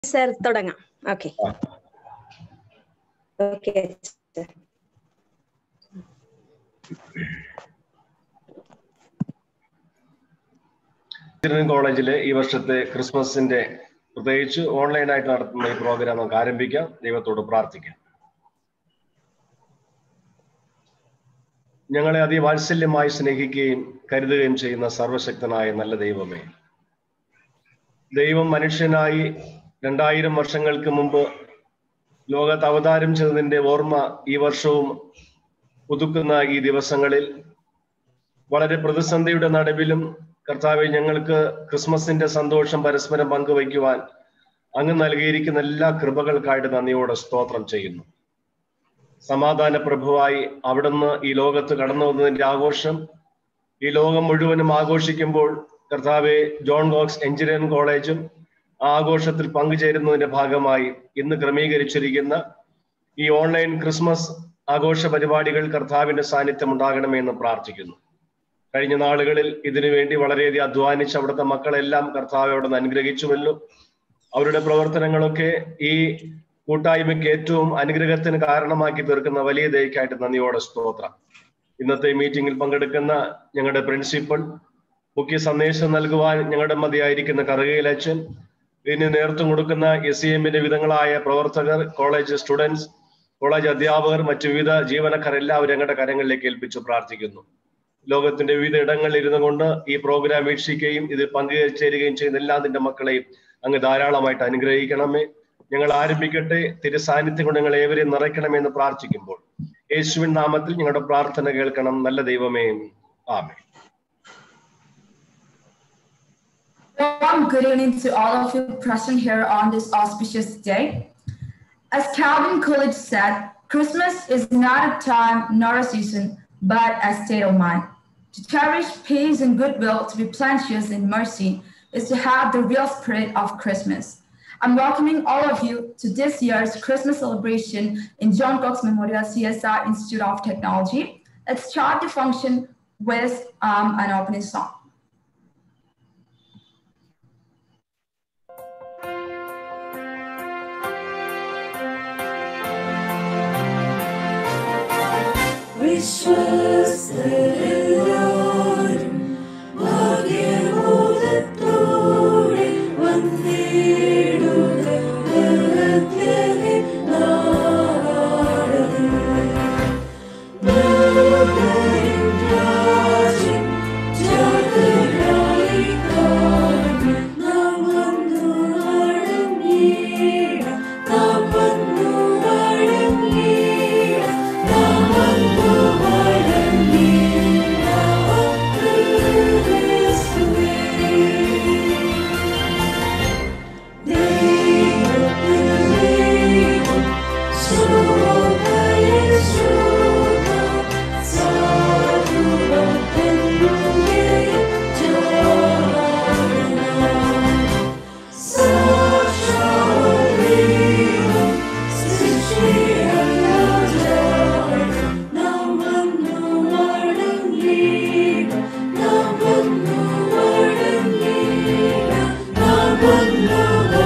Sir തുടങ്ങാം okay okay engineering കോളേജിലെ ഈ വർഷത്തെ ക്രിസ്മസിന്റെ പ്രത്യേകിച്ച് ഓൺലൈനായിട്ട് നടത്തുന്ന ഈ പ്രോഗ്രാം നമുക്ക് ആരംഭിക്കാം ദൈവത്തോട് പ്രാർത്ഥിക്കാം ഞങ്ങളെ അതിവാത്സല്യമായി സ്നേഹിക്കുകയും കരുതുകയും ചെയ്യുന്ന സർവശക്തനായ നല്ല ദൈവമേ ദൈവം മനുഷ്യനായി രണ്ടായിരം വർഷങ്ങൾക്ക് മുമ്പ് ലോകത്ത് അവതാരം ചെയ്തതിന്റെ ഓർമ്മ ഈ വർഷവും പുതുക്കുന്ന ഈ ദിവസങ്ങളിൽ വളരെ പ്രതിസന്ധിയുടെ നടുവിലും കർത്താവെ ഞങ്ങൾക്ക് ക്രിസ്മസിന്റെ സന്തോഷം പരസ്പരം പങ്കുവയ്ക്കുവാൻ അങ്ങ് നൽകിയിരിക്കുന്ന എല്ലാ കൃപകൾക്കായിട്ട് നന്ദിയോടെ സ്തോത്രം ചെയ്യുന്നു സമാധാന പ്രഭുവായി അവിടുന്ന് ഈ ലോകത്ത് കടന്നു വന്നതിന്റെ ആഘോഷം ഈ ലോകം മുഴുവനും ആഘോഷിക്കുമ്പോൾ കർത്താവെ ജോൺ ഗോക്സ് എഞ്ചിനീയറിംഗ് കോളേജും ആ ആഘോഷത്തിൽ പങ്കുചേരുന്നതിന്റെ ഭാഗമായി ഇന്ന് ക്രമീകരിച്ചിരിക്കുന്ന ഈ ഓൺലൈൻ ക്രിസ്മസ് ആഘോഷ പരിപാടികൾ കർത്താവിന്റെ സാന്നിധ്യം ഉണ്ടാകണമെന്ന് പ്രാർത്ഥിക്കുന്നു കഴിഞ്ഞ നാളുകളിൽ ഇതിനു വേണ്ടി വളരെയധികം അധ്വാനിച്ച് അവിടുത്തെ മക്കളെല്ലാം കർത്താവ് അവിടെ നിന്ന് അനുഗ്രഹിച്ചുവല്ലോ അവരുടെ പ്രവർത്തനങ്ങളൊക്കെ ഈ കൂട്ടായ്മയ്ക്ക് ഏറ്റവും അനുഗ്രഹത്തിന് കാരണമാക്കി തീർക്കുന്ന വലിയ ദയക്കായിട്ട് നന്ദിയോടെ സ്തോത്രം ഇന്നത്തെ മീറ്റിംഗിൽ പങ്കെടുക്കുന്ന ഞങ്ങളുടെ പ്രിൻസിപ്പൽ മുഖ്യ സന്ദേശം നൽകുവാൻ ഞങ്ങളുടെ മതിയായിരിക്കുന്ന കറുകയിലച്ഛൻ ഇതിന് നേതൃത്വം കൊടുക്കുന്ന എസ് സി എമ്മിന്റെ വിധങ്ങളായ പ്രവർത്തകർ കോളേജ് സ്റ്റുഡൻസ് കോളേജ് അധ്യാപകർ മറ്റു വിവിധ ജീവനക്കാർ എല്ലാവരും ഞങ്ങളുടെ കരങ്ങളിലേക്ക് ഏൽപ്പിച്ചു പ്രാർത്ഥിക്കുന്നു ലോകത്തിന്റെ വിവിധ ഇടങ്ങളിൽ ഇരുന്നു കൊണ്ട് ഈ പ്രോഗ്രാം വീക്ഷിക്കുകയും ഇതിൽ പങ്കുചേരുകയും ചെയ്യുന്ന എല്ലാ നിന്റെ മക്കളെയും അങ്ങ് ധാരാളമായിട്ട് അനുഗ്രഹിക്കണമേ ഞങ്ങൾ ആരംഭിക്കട്ടെ തിരു സാന്നിധ്യം കൊണ്ട് ഞങ്ങൾ ഏവരെയും നിറയ്ക്കണമെന്ന് പ്രാർത്ഥിക്കുമ്പോൾ യേശുവിൻ നാമത്തിൽ ഞങ്ങളുടെ പ്രാർത്ഥന കേൾക്കണം നല്ല ദൈവമേ ആമേ Warm good evening to all of you present here on this auspicious day. As Calvin Coolidge said, Christmas is not a time nor a season, but a state of mind. To cherish peace and goodwill, to be plenteous in mercy, is to have the real spirit of Christmas. I'm welcoming all of you to this year's Christmas celebration in John Cox Memorial CSR Institute of Technology. Let's start the function with um, an opening song. വിശ്വസ്തരെല്ലാരും ഭാഗ്യമോദത്തോടെ വന്നിടുക Bethlehem നാടാകെ. ബേത്ലഹേം രാജ്യം ജാതരായി കാണി നാം വന്നു അടങ്ങിയിടാം. നാം വന്നു അടങ്ങിയിടാം. നാം വന്നു അടങ്ങിയിടാം ക്രിസ്തുവേ. ദൈവത്തിൻ ദൈവം, ശോഭയെ ശോഭ, സാധുവത്തെന്നുയേ ജാതനാം. സാക്ഷാൽ ദൈവം, സൃഷ്ടിയല്ലാതായി, നാം വന്നു മടങ്ങിയിടാം. നാം വന്നു മടങ്ങിയിടാം. നാം വന്നു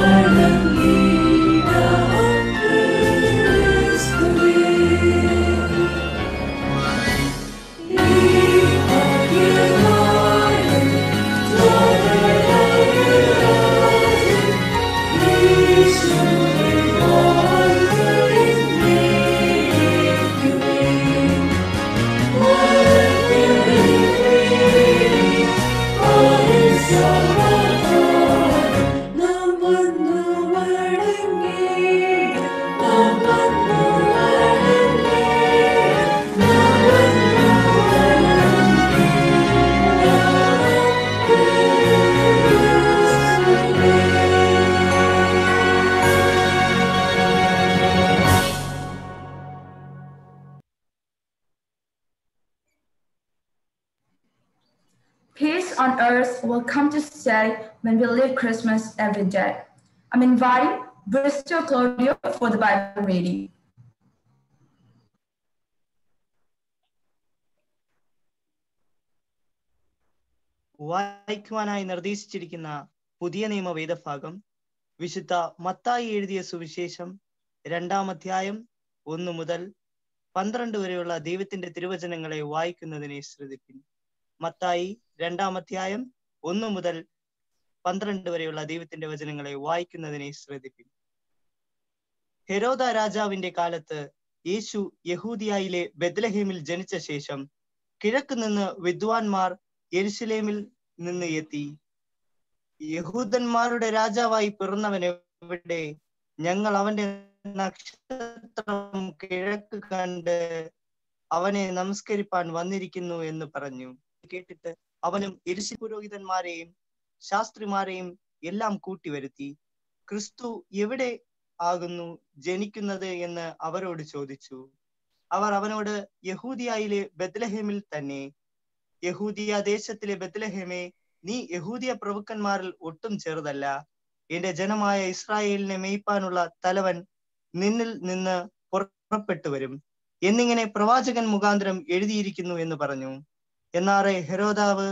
മടങ്ങിയിടാം ക്രിസ്തുവേ. ഈ ഭാഗ്യവാനും ജാതരാജൻ യേശുവിൻ വാഴ്ത്തലിൻ നീക്കുമേ. നാം വന്നു മടങ്ങിയിടാം. നാം വന്നു മടങ്ങിയിടാം. നാം വന്നു Peace on earth will come to stay when we live Christmas every day. I'm inviting Bristol Claudio for the Bible reading. വായിക്കുവാനായി നിർദ്ദേശിച്ചിരിക്കുന്ന പുതിയ നിയമ വേദഭാഗം വിശുദ്ധ മത്തായി എഴുതിയ സുവിശേഷം രണ്ടാം അധ്യായം ഒന്ന് മുതൽ പന്ത്രണ്ട് വരെയുള്ള ദൈവത്തിന്റെ തിരുവചനങ്ങളെ വായിക്കുന്നതിനെ ശ്രദ്ധിപ്പിൻ മത്തായി രണ്ടാം അധ്യായം ഒന്ന് മുതൽ പന്ത്രണ്ട് വരെയുള്ള ദൈവത്തിന്റെ വചനങ്ങളെ വായിക്കുന്നതിനെ ശ്രദ്ധിപ്പിൻ ഹെരോദ രാജാവിന്റെ കാലത്ത് യേശു യഹൂദിയായിലെ ബെത്ലഹേമിൽ ജനിച്ച ശേഷം കിഴക്ക് നിന്ന് വിദ്വാൻമാർ യെരുശലേമിൽ നിന്ന് എത്തി യഹൂദന്മാരുടെ രാജാവായി പിറന്നവനെവിടെ ഞങ്ങൾ അവന്റെ നക്ഷത്രം കിഴക്ക് കണ്ട് അവനെ നമസ്കരിപ്പാൻ വന്നിരിക്കുന്നു എന്ന് പറഞ്ഞു കേട്ടിട്ട് അവനും എരിശി പുരോഹിതന്മാരെയും ശാസ്ത്രിമാരെയും എല്ലാം കൂട്ടിവരുത്തി ക്രിസ്തു എവിടെ ആകുന്നു ജനിക്കുന്നത് എന്ന് അവരോട് ചോദിച്ചു അവർ അവനോട് യഹൂദിയായിലെ ബത്ലഹേമിൽ തന്നെ യഹൂദിയ ദേശത്തിലെ ബത്ലഹേമേ നീ യഹൂദിയ പ്രഭുക്കന്മാരിൽ ഒട്ടും ചെറുതല്ല എന്റെ ജനമായ ഇസ്രായേലിനെ മേയ്പ്പാനുള്ള തലവൻ നിന്നിൽ നിന്ന് പുറപ്പെട്ടു വരും എന്നിങ്ങനെ പ്രവാചകൻ മുഖാന്തരം എഴുതിയിരിക്കുന്നു എന്ന് പറഞ്ഞു എന്നാറെ ഹെരോദാവ്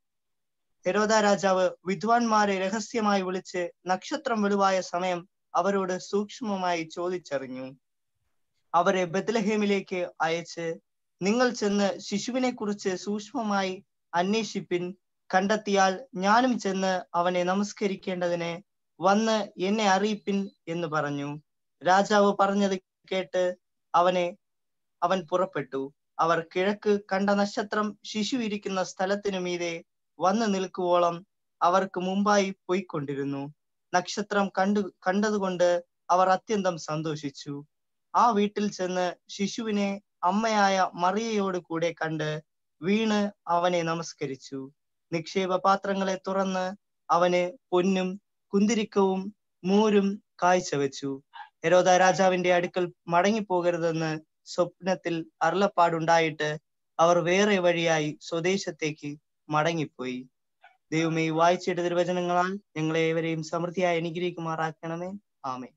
ഹെരോദ രാജാവ് വിദ്വാൻമാരെ രഹസ്യമായി വിളിച്ച് നക്ഷത്രം വെളിവായ സമയം അവരോട് സൂക്ഷ്മമായി ചോദിച്ചറിഞ്ഞു അവരെ ബത്ലഹേമിലേക്ക് അയച്ച് നിങ്ങൾ ചെന്ന് ശിശുവിനെ കുറിച്ച് സൂക്ഷ്മമായി അന്വേഷിപ്പിൻ കണ്ടെത്തിയാൽ ഞാനും ചെന്ന് അവനെ നമസ്കരിക്കേണ്ടതിന് വന്ന് എന്നെ അറിയിപ്പിൻ എന്ന് പറഞ്ഞു രാജാവ് പറഞ്ഞത് കേട്ട് അവനെ അവൻ പുറപ്പെട്ടു അവർ കിഴക്ക് കണ്ട നക്ഷത്രം ശിശു ഇരിക്കുന്ന സ്ഥലത്തിനു മീതെ വന്നു നിൽക്കുവോളം അവർക്ക് മുമ്പായി പോയിക്കൊണ്ടിരുന്നു നക്ഷത്രം കണ്ടു കണ്ടതുകൊണ്ട് അവർ അത്യന്തം സന്തോഷിച്ചു ആ വീട്ടിൽ ചെന്ന് ശിശുവിനെ അമ്മയായ മറിയയോട് കൂടെ കണ്ട് വീണ് അവനെ നമസ്കരിച്ചു നിക്ഷേപ പാത്രങ്ങളെ തുറന്ന് അവന് പൊന്നും കുന്തിരിക്കവും മൂരും കാഴ്ചവെച്ചു ഹെരോദ രാജാവിന്റെ അടുക്കൽ മടങ്ങിപ്പോകരുതെന്ന് സ്വപ്നത്തിൽ അരുളപ്പാടുണ്ടായിട്ട് അവർ വേറെ വഴിയായി സ്വദേശത്തേക്ക് മടങ്ങിപ്പോയി ദൈവമേ ഈ വായിച്ചിട്ട് തിരുവചനങ്ങളാൽ ഞങ്ങളെ ഏവരെയും സമൃദ്ധിയായി അനുഗ്രഹിക്കുമാറാക്കണമേ ആമേ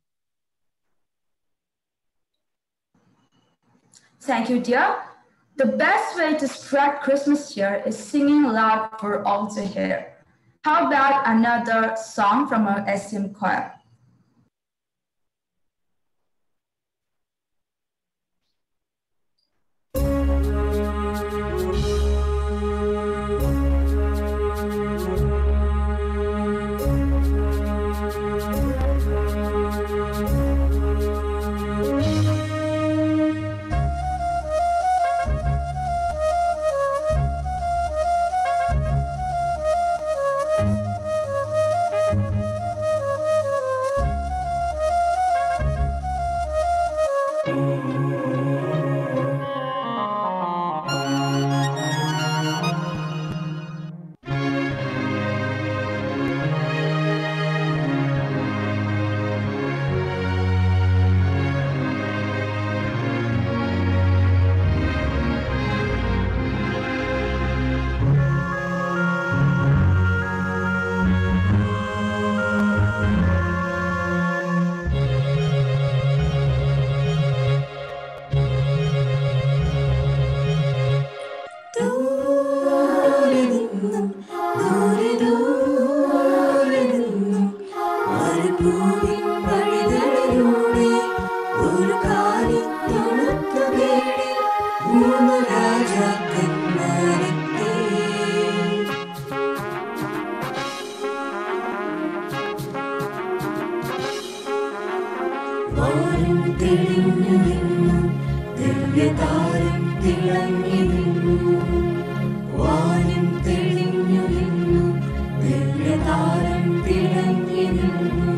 Thank you, dear. The best way to spread Christmas cheer is singing loud for all to hear. How about another song from our SM choir? ദൂരെ നിന്നും ദൂരെ ദൂരെ നിന്നും മരുഭൂമിൻ വഴികളിലൂടെ ഒരു കാലിത്തൊഴുത്തു തേടി മൂന്ന് രാജാക്കന്മാരെത്തി വാനം തെളിഞ്ഞു നിന്നു ദിവ്യതാരം തിളങ്ങി നിന്നു വാനം തെളിഞ്ഞു നിന്നു ദിവ്യതാരം തിളങ്ങി നിന്നു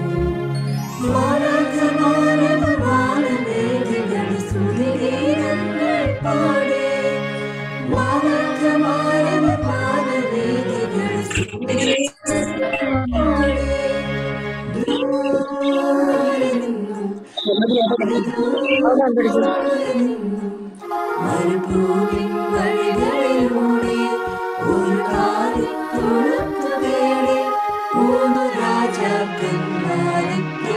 മാനവമാനവ മാനവേദികൾ സ്തുതിഗീതങ്ങൾ പാടി മാനവമാനവ മാനവേദികൾ സ്തുതിഗീതങ്ങൾ പാടി ദൂരെ നിന്നും മരുഭൂമിൻ വഴികളിലൂടെ ഒരു കാലിത്തൊഴുത്തു തേടി മൂന്ന് രാജാക്കന്മാരെത്തി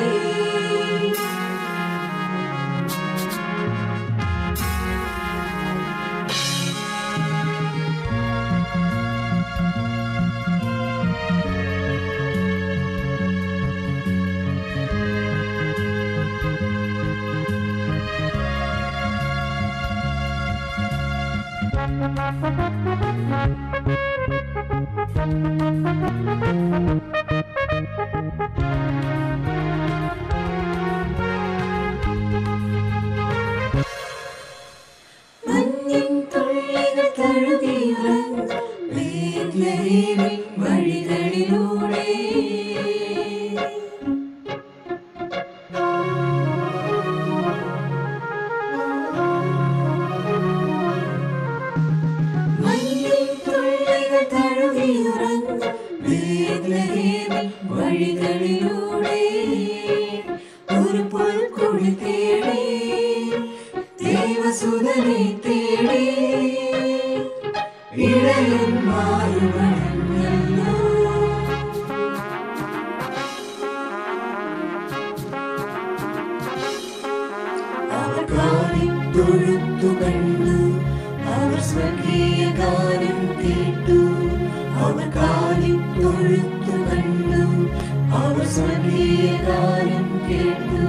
മഞ്ഞിൻ തുള്ളികൾ തഴുകിയുറങ്ങും ബേത്ലഹേമിൻ വഴികളിലൂടെ മഞ്ഞിൻ തുള്ളികൾ തഴുകിയുറങ്ങും ബേത്ലഹേമിൻ വഴികളിലൂടെ ഒരു പുൽക്കുടി തേടി ദൈവസുതനെ തേടി ഇടയൻ മാറുമണഞ്ഞല്ലോ അവർ കാലിൽ തൊഴുത്തു കണ്ടു അവർ സ്വർഗീയ ഗാനം കേട്ടു അവർ കാലിൽ തൊഴുത്തു കണ്ടു അവർ സ്വർഗീയ ഗാനം കേട്ടു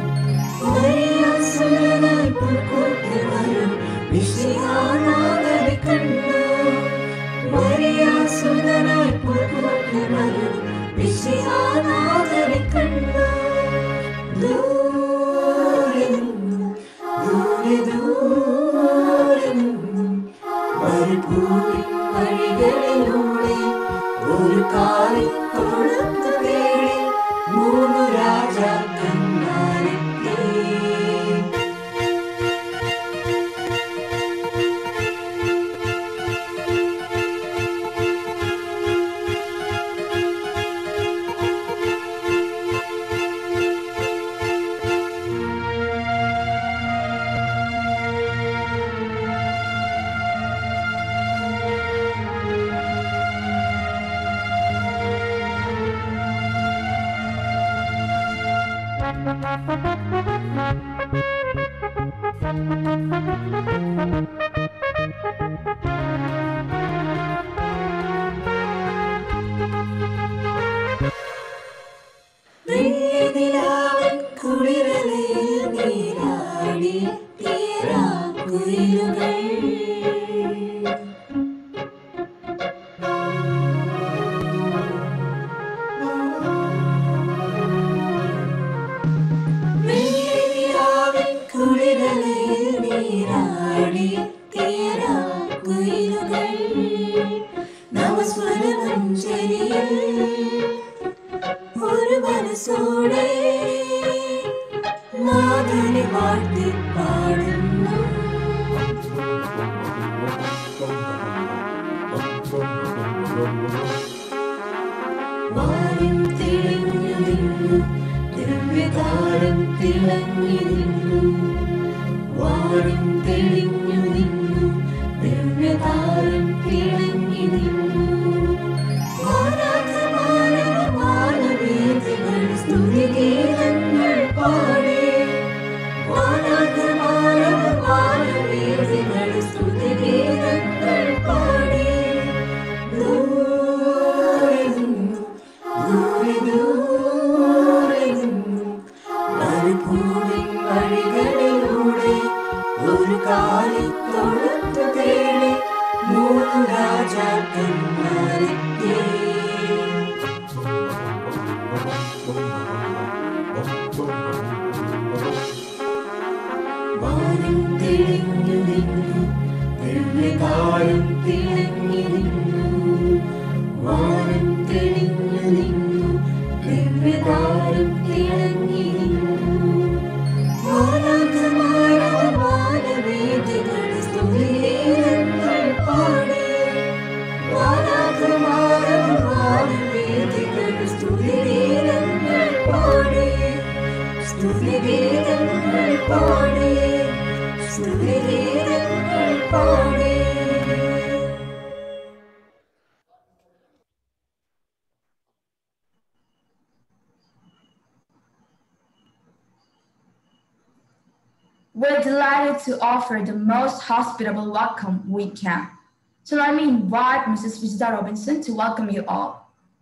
മറിയാസുരനായി പുൽക്കൂട്ടിൽ വിശ്വനാഥനെ കണ്ടു മറിയാസുരനായി പുൽക്കൂട്ടിൽ വിശ്വനാഥനെ കണ്ടു ദൂരെ നിന്നും ദൂരെ ദൂരെ നിന്നും മരുഭൂമി വഴികളിലൂടെ ഒരു കാലിൽ തൊഴുത്തു തേടി മൂന്നു രാജാക്കന്മാരെത്തി വെള്ളിനിലാവിൻ കുളിരലയിൽ നീരാടി തീരാക്കുയിലുകൾ വെള്ളിനിലാവിൻ കുളിരലയിൽ നീരാടി തീരാക്കുയിലുകൾ നവസ്വരമഞ്ചരിയിൽ ഒരു മനസ്സോടെ നാഥനെ വാഴ്ത്തി പാടുന്നു വാനം തെളിഞ്ഞു നിന്നു ദിവ്യതാരം തിളങ്ങി നിന്നു വാനം തെളിഞ്ഞു നിന്നു ദിവ്യതാരം തിളങ്ങി നിന്നു മാനവമാനവേദികൾ സ്തുതിഗീതങ്ങൾ പാടി മാനവമാനവേദികൾ സ്തുതിഗീതങ്ങൾ പാടി ദൂരെ നിന്നു ദൂരെ ദൂരെ നിന്നു മരുഭൂമി വഴികളിലൂടെ ഒരു കാലിൽ തൊഴുത്തു തേടി മൂന്ന് രാജാക്കന്മാരെത്തി വാനം തെളിഞ്ഞു നിന്നു ദിവ്യകാലം തിളങ്ങി നിന്നു വാനം തെളിഞ്ഞു നിന്നു ദിവ്യകാലം തിളങ്ങി നിന്നു വാനകമാനവേദികൾ സ്തുതിഗീതങ്ങൾ പാടി വാനകമാനവേദികൾ സ്തുതിഗീതങ്ങൾ പാടി സ്തുതിഗീതങ്ങൾ പാടി സ്തുതിഗീതങ്ങൾ പാടി We're delighted to offer the most hospitable welcome we can. So let me invite Mrs. Vizita Robinson to welcome you all.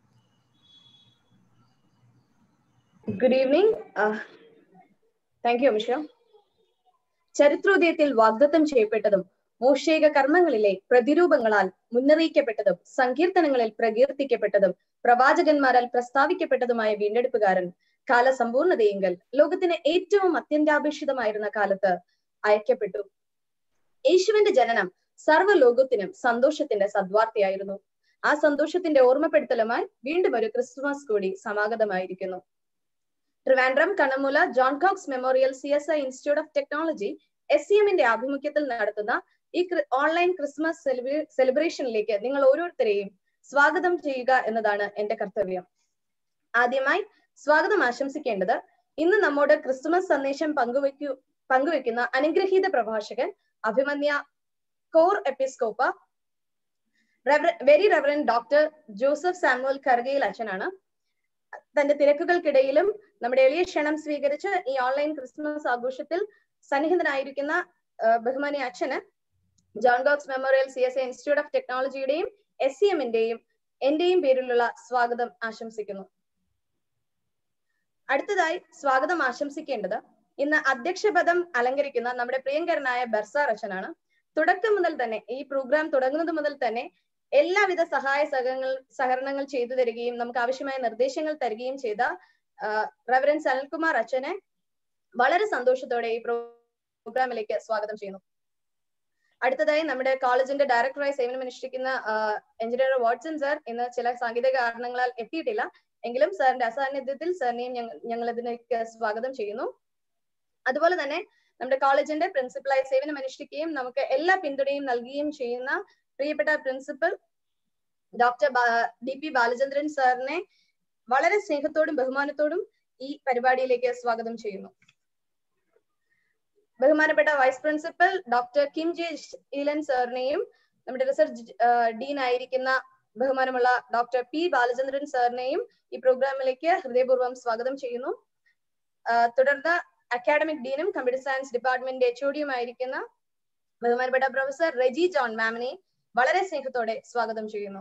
Good evening thank you അമിഷ ചരിത്രോദയത്തിൽ വാഗ്ദത്തം ചെയ്യപ്പെട്ടതും മൂഷേക കർമ്മങ്ങളിലെ പ്രതിരൂപങ്ങളാൽ മുന്നറിയിക്കപ്പെട്ടതും സങ്കീർത്തനങ്ങളിൽ പ്രകീർത്തിക്കപ്പെട്ടതും പ്രവാചകന്മാരാൽ പ്രസ്താവിക്കപ്പെട്ടതുമായ വീണ്ടെടുപ്പുകാരൻ കാലസമ്പൂർണതയെങ്കിൽ ലോകത്തിന് ഏറ്റവും അത്യന്താപേക്ഷിതമായിരുന്ന കാലത്ത് അയക്കപ്പെട്ടു യേശുവിന്റെ ജനനം സർവ്വലോകത്തിനും സന്തോഷത്തിന്റെ സദ്വാർത്തയായിരുന്നു ആ സന്തോഷത്തിന്റെ ഓർമ്മപ്പെടുത്തലുമായി വീണ്ടും ഒരു ക്രിസ്തുമസ് കൂടി സമാഗതമായിരിക്കുന്നു Trivandrum Kannammoola John Cox memorial C S I institute of technology S C എമ്മിന്റെ ആഭിമുഖ്യത്തിൽ നടത്തുന്ന ഈ ഓൺലൈൻ ക്രിസ്മസ് സെലിബ്രേഷനിലേക്ക് നിങ്ങൾ ഓരോരുത്തരെയും സ്വാഗതം ചെയ്യുക എന്നതാണ് എന്റെ കർത്തവ്യം ആദ്യമായി സ്വാഗതം ആശംസിക്കേണ്ടത് ഇന്ന് നമ്മോട് ക്രിസ്തുമസ് സന്ദേശം പങ്കുവയ്ക്കു പങ്കുവെക്കുന്ന അനുഗ്രഹീത പ്രഭാഷകൻ അഭിമന്യ കോർ എപ്പിസ്കോപ്പ very reverend doctor Joseph Samuel Karugayil അച്ഛനാണ് തന്റെ തിരക്കുകൾക്കിടയിലും നമ്മുടെ എളിയ ക്ഷണം സ്വീകരിച്ച് ഈ ഓൺലൈൻ ക്രിസ്മസ് ആഘോഷത്തിൽ സന്നിഹിതനായിരിക്കുന്ന ബഹുമാനി അച്ഛന് John Cox memorial C S A institute of ടെക്നോളജിയുടെയും എസ് സി എമ്മിന്റെയും എന്റെയും പേരിലുള്ള സ്വാഗതം ആശംസിക്കുന്നു അടുത്തതായി സ്വാഗതം ആശംസിക്കേണ്ടത് ഇന്ന് അധ്യക്ഷപദം അലങ്കരിക്കുന്ന നമ്മുടെ പ്രിയങ്കരനായ ബർസാർ അച്ഛനാണ് തുടക്കം മുതൽ തന്നെ ഈ പ്രോഗ്രാം തുടങ്ങുന്നത് മുതൽ തന്നെ എല്ലാവിധ സഹായ സഹകരണങ്ങൾ സഹകരണങ്ങൾ ചെയ്തു തരികയും നമുക്ക് ആവശ്യമായ നിർദ്ദേശങ്ങൾ തരികയും ചെയ്ത റവറൻസ് അനിൽകുമാർ അച്ഛനെ വളരെ സന്തോഷത്തോടെ ഈ പ്രോഗ്രാമിലേക്ക് സ്വാഗതം ചെയ്യുന്നു അടുത്തതായി നമ്മുടെ കോളേജിന്റെ ഡയറക്ടറായി സേവനമനുഷ്ഠിക്കുന്ന എഞ്ചിനീയർ വാട്സൺ സർ ഇന്ന് ചില സാങ്കേതിക കാരണങ്ങളാൽ എത്തിയിട്ടില്ല എങ്കിലും സാറിന്റെ അസാന്നിധ്യത്തിൽ സാറിനെയും ഞങ്ങൾ ഇതിലേക്ക് സ്വാഗതം ചെയ്യുന്നു അതുപോലെ തന്നെ നമ്മുടെ കോളേജിന്റെ പ്രിൻസിപ്പലായി സേവനം അനുഷ്ഠിക്കുകയും നമുക്ക് എല്ലാ പിന്തുണയും നൽകുകയും ചെയ്യുന്ന പ്രിയപ്പെട്ട principal doctor D P Balachandran സാറിനെ വളരെ സ്നേഹത്തോടും ബഹുമാനത്തോടും ഈ പരിപാടിയിലേക്ക് സ്വാഗതം ചെയ്യുന്നു ബഹുമാനപ്പെട്ട vice principal doctor Kim J ഈലൻ സാറിനെയും നമ്മുടെ റിസർച്ച് ഡീൻ ആയിരിക്കുന്ന ബഹുമാനമുള്ള ഡോക്ടർ പി ബാലചന്ദ്രൻ സാറിനെയും ഈ പ്രോഗ്രാമിലേക്ക് ഹൃദയപൂർവ്വം സ്വാഗതം ചെയ്യുന്നു തുടർന്ന് അക്കാഡമിക് ഡീനും കമ്പ്യൂട്ടർ സയൻസ് ഡിപ്പാർട്ട്മെന്റ് എച്ച് ഒഡിയുമായിരിക്കുന്ന ബഹുമാനപ്പെട്ട പ്രൊഫസർ റെജി ജോൺ മാമിനെ വളരെ സ്നേഹത്തോടെ സ്വാഗതം ചെയ്യുന്നു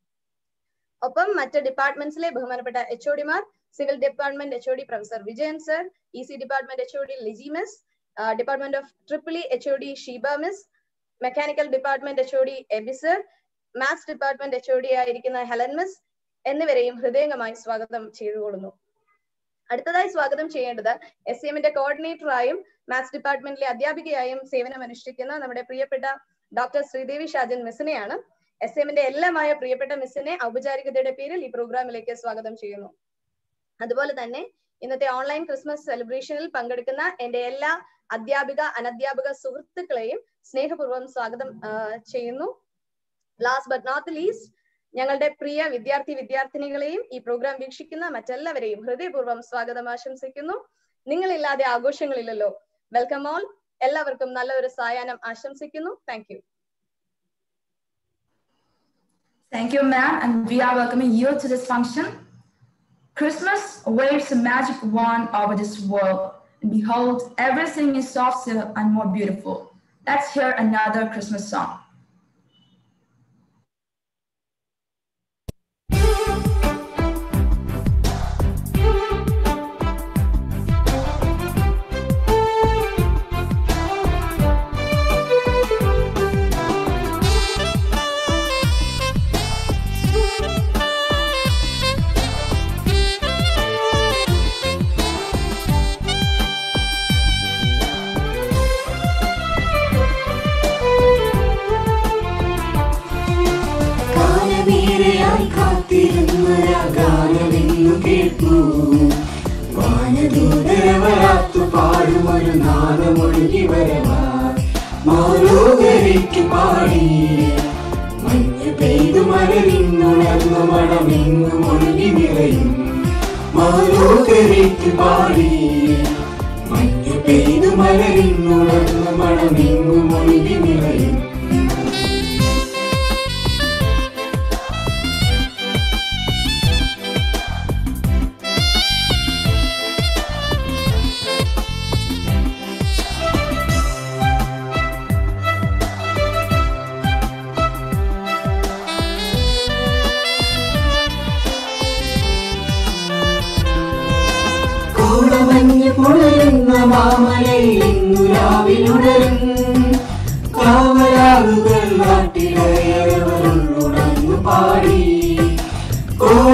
ഒപ്പം മറ്റ് ഡിപ്പാർട്ട്മെന്റ്സിലെ ബഹുമാനപ്പെട്ട എച്ച് ഒഡിമാർ civil department H OD professor Vijayan sir E C department H OD Liji miss department of triple E H OD Sheeba miss mechanical department H OD Aby sir maths department H OD ആയിരിക്കുന്ന ഹെലൻ മിസ് എന്നിവരെയും ഹൃദയംഗമായി സ്വാഗതം ചെയ്തുകൊള്ളുന്നു അടുത്തതായി സ്വാഗതം ചെയ്യേണ്ടത് എസ് സി എമ്മിന്റെ കോർഡിനേറ്ററായും maths ഡിപ്പാർട്ട്മെന്റിലെ അധ്യാപികയായും സേവനം അനുഷ്ഠിക്കുന്ന നമ്മുടെ പ്രിയപ്പെട്ട ഡോക്ടർ ശ്രീദേവി ഷാജൻ മിസ്സിനെയാണ് എസ് എമ്മിന്റെ എല്ലാമായ പ്രിയപ്പെട്ട മിസ്സിനെ ഔപചാരികതയുടെ പേരിൽ ഈ പ്രോഗ്രാമിലേക്ക് സ്വാഗതം ചെയ്യുന്നു അതുപോലെ തന്നെ ഇന്നത്തെ ഓൺലൈൻ ക്രിസ്മസ് സെലിബ്രേഷനിൽ പങ്കെടുക്കുന്ന എന്റെ എല്ലാ അധ്യാപിക അനധ്യാപിക സുഹൃത്തുക്കളെയും സ്നേഹപൂർവ്വം സ്വാഗതം ചെയ്യുന്നു ലാസ്റ്റ് ബട്ട് നോട്ട് ലീസ്റ്റ് ഞങ്ങളുടെ പ്രിയ വിദ്യാർത്ഥി വിദ്യാർത്ഥിനികളെയും ഈ പ്രോഗ്രാം വീക്ഷിക്കുന്ന മറ്റെല്ലാവരെയും ഹൃദയപൂർവ്വം സ്വാഗതം ആശംസിക്കുന്നു നിങ്ങളില്ലാതെ ആഘോഷങ്ങളില്ലല്ലോ വെൽക്കം ഓൾ എല്ലാവർക്കും നല്ല ഒരു സായാഹ്നം ആശംസിക്കുന്നു thank you Thank you, ma'am, and we are welcoming you to this function. Christmas waves a magic wand over this world, and behold, everything is softer and more beautiful. Let's hear another Christmas song. കാലമേറെയായി കാത്തിരുന്നൊരാ ഗാനമെന്നു കേട്ടു വാനദൂതരവരാത്തു പാടുമൊരു നാദമൊഴുകി വരവാ മാലോകരിക്കു പാടി മഞ്ഞ് പെയ്തു മലരിന്നുണർന്നു മണമെങ്ങും ഒഴുകി നിറയും മാലോകരിക്കു പാടി മഞ്ഞ് പെയ്തു മലരിന്നുണർന്നു മണമെങ്ങും ഒഴുകി നിറയും കോളമഞ്ഞ് പുണരുന്ന മാമലയിൽ ഇന്നു രാവിലുണരും കാവൽ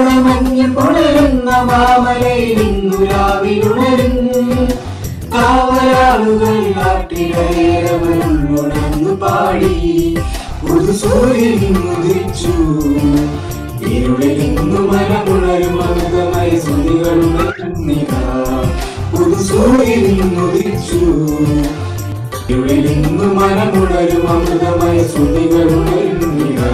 മഞ്ഞ് പുണരുന്ന മാമലയിൽ ഇന്നു രാവിലുണരും കാവലാളുകൾ നാട്ടിലേറവരുണർന്നു പാടി പുതു സൂര്യൻ ഉദിച്ചു ഇരുളിൽ ഇന്നു മരമുണരും അമൃതമായ സ്തുതികളുണരുന്നിതാ പുതു സൂര്യൻ ഉദിച്ചു ഇരുളിൽ ഇന്നു മരമുണരും അമൃതമായ സ്തുതികളുണരുന്നിതാ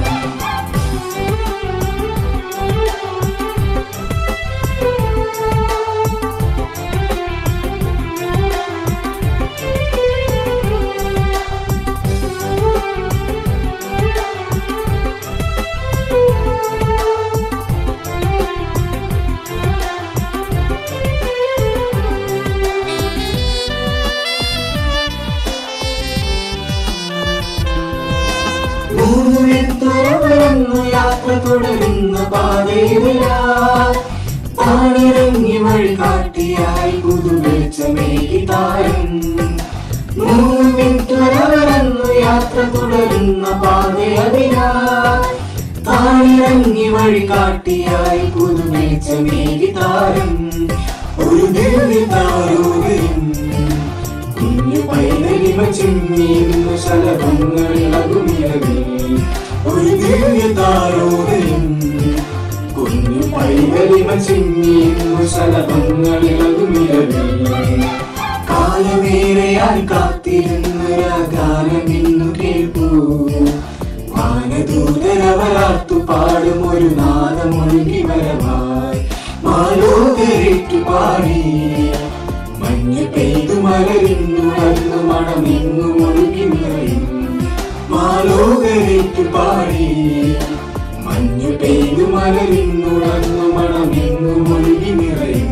ഭൂമിയിൽ തുറന്നു യാത്ര തുടരുന്ന പാതയിലായി താണിറങ്ങി വഴി കാട്ടിയായി പുതുവെളിച്ചമേകി താരം ഭൂമിയിൽ തുറന്നു യാത്ര തുടരുന്ന പാതയതിനായി താണിറങ്ങി വഴി കാട്ടിയായി പുതുവെളിച്ചമേകി താരം ഒരു ദിവ്യ താരോദയം കുഞ്ഞു പൈതലിമ ചിമ്മിയുന്ന ശലഭങ്ങളിളകുമിളകി ഒരു ദിവ്യ താരോദയം കുഞ്ഞു പൈതലിമ ചിമ്മിയുന്ന ശലഭങ്ങളിളകുമിളകി കാലമേറെയായി കാത്തിരുന്ന ഗാനം ഇന്നു കേൾപ്പൂ മാനദൂതരവരാത്തു പാടും ഒരു നാദമൊഴുകി വരവായി മാലോകരേറ്റു പാടി മഞ്ഞ് പെയ്തു മലരിന്നുണർന്നു മണമെങ്ങു ഒഴുകി നിറയും മാലോകരേറ്റു പാടി മഞ്ഞ് പെയ്തു മലരിന്നുണർന്നു മണമെങ്ങു ഒഴുകി നിറയും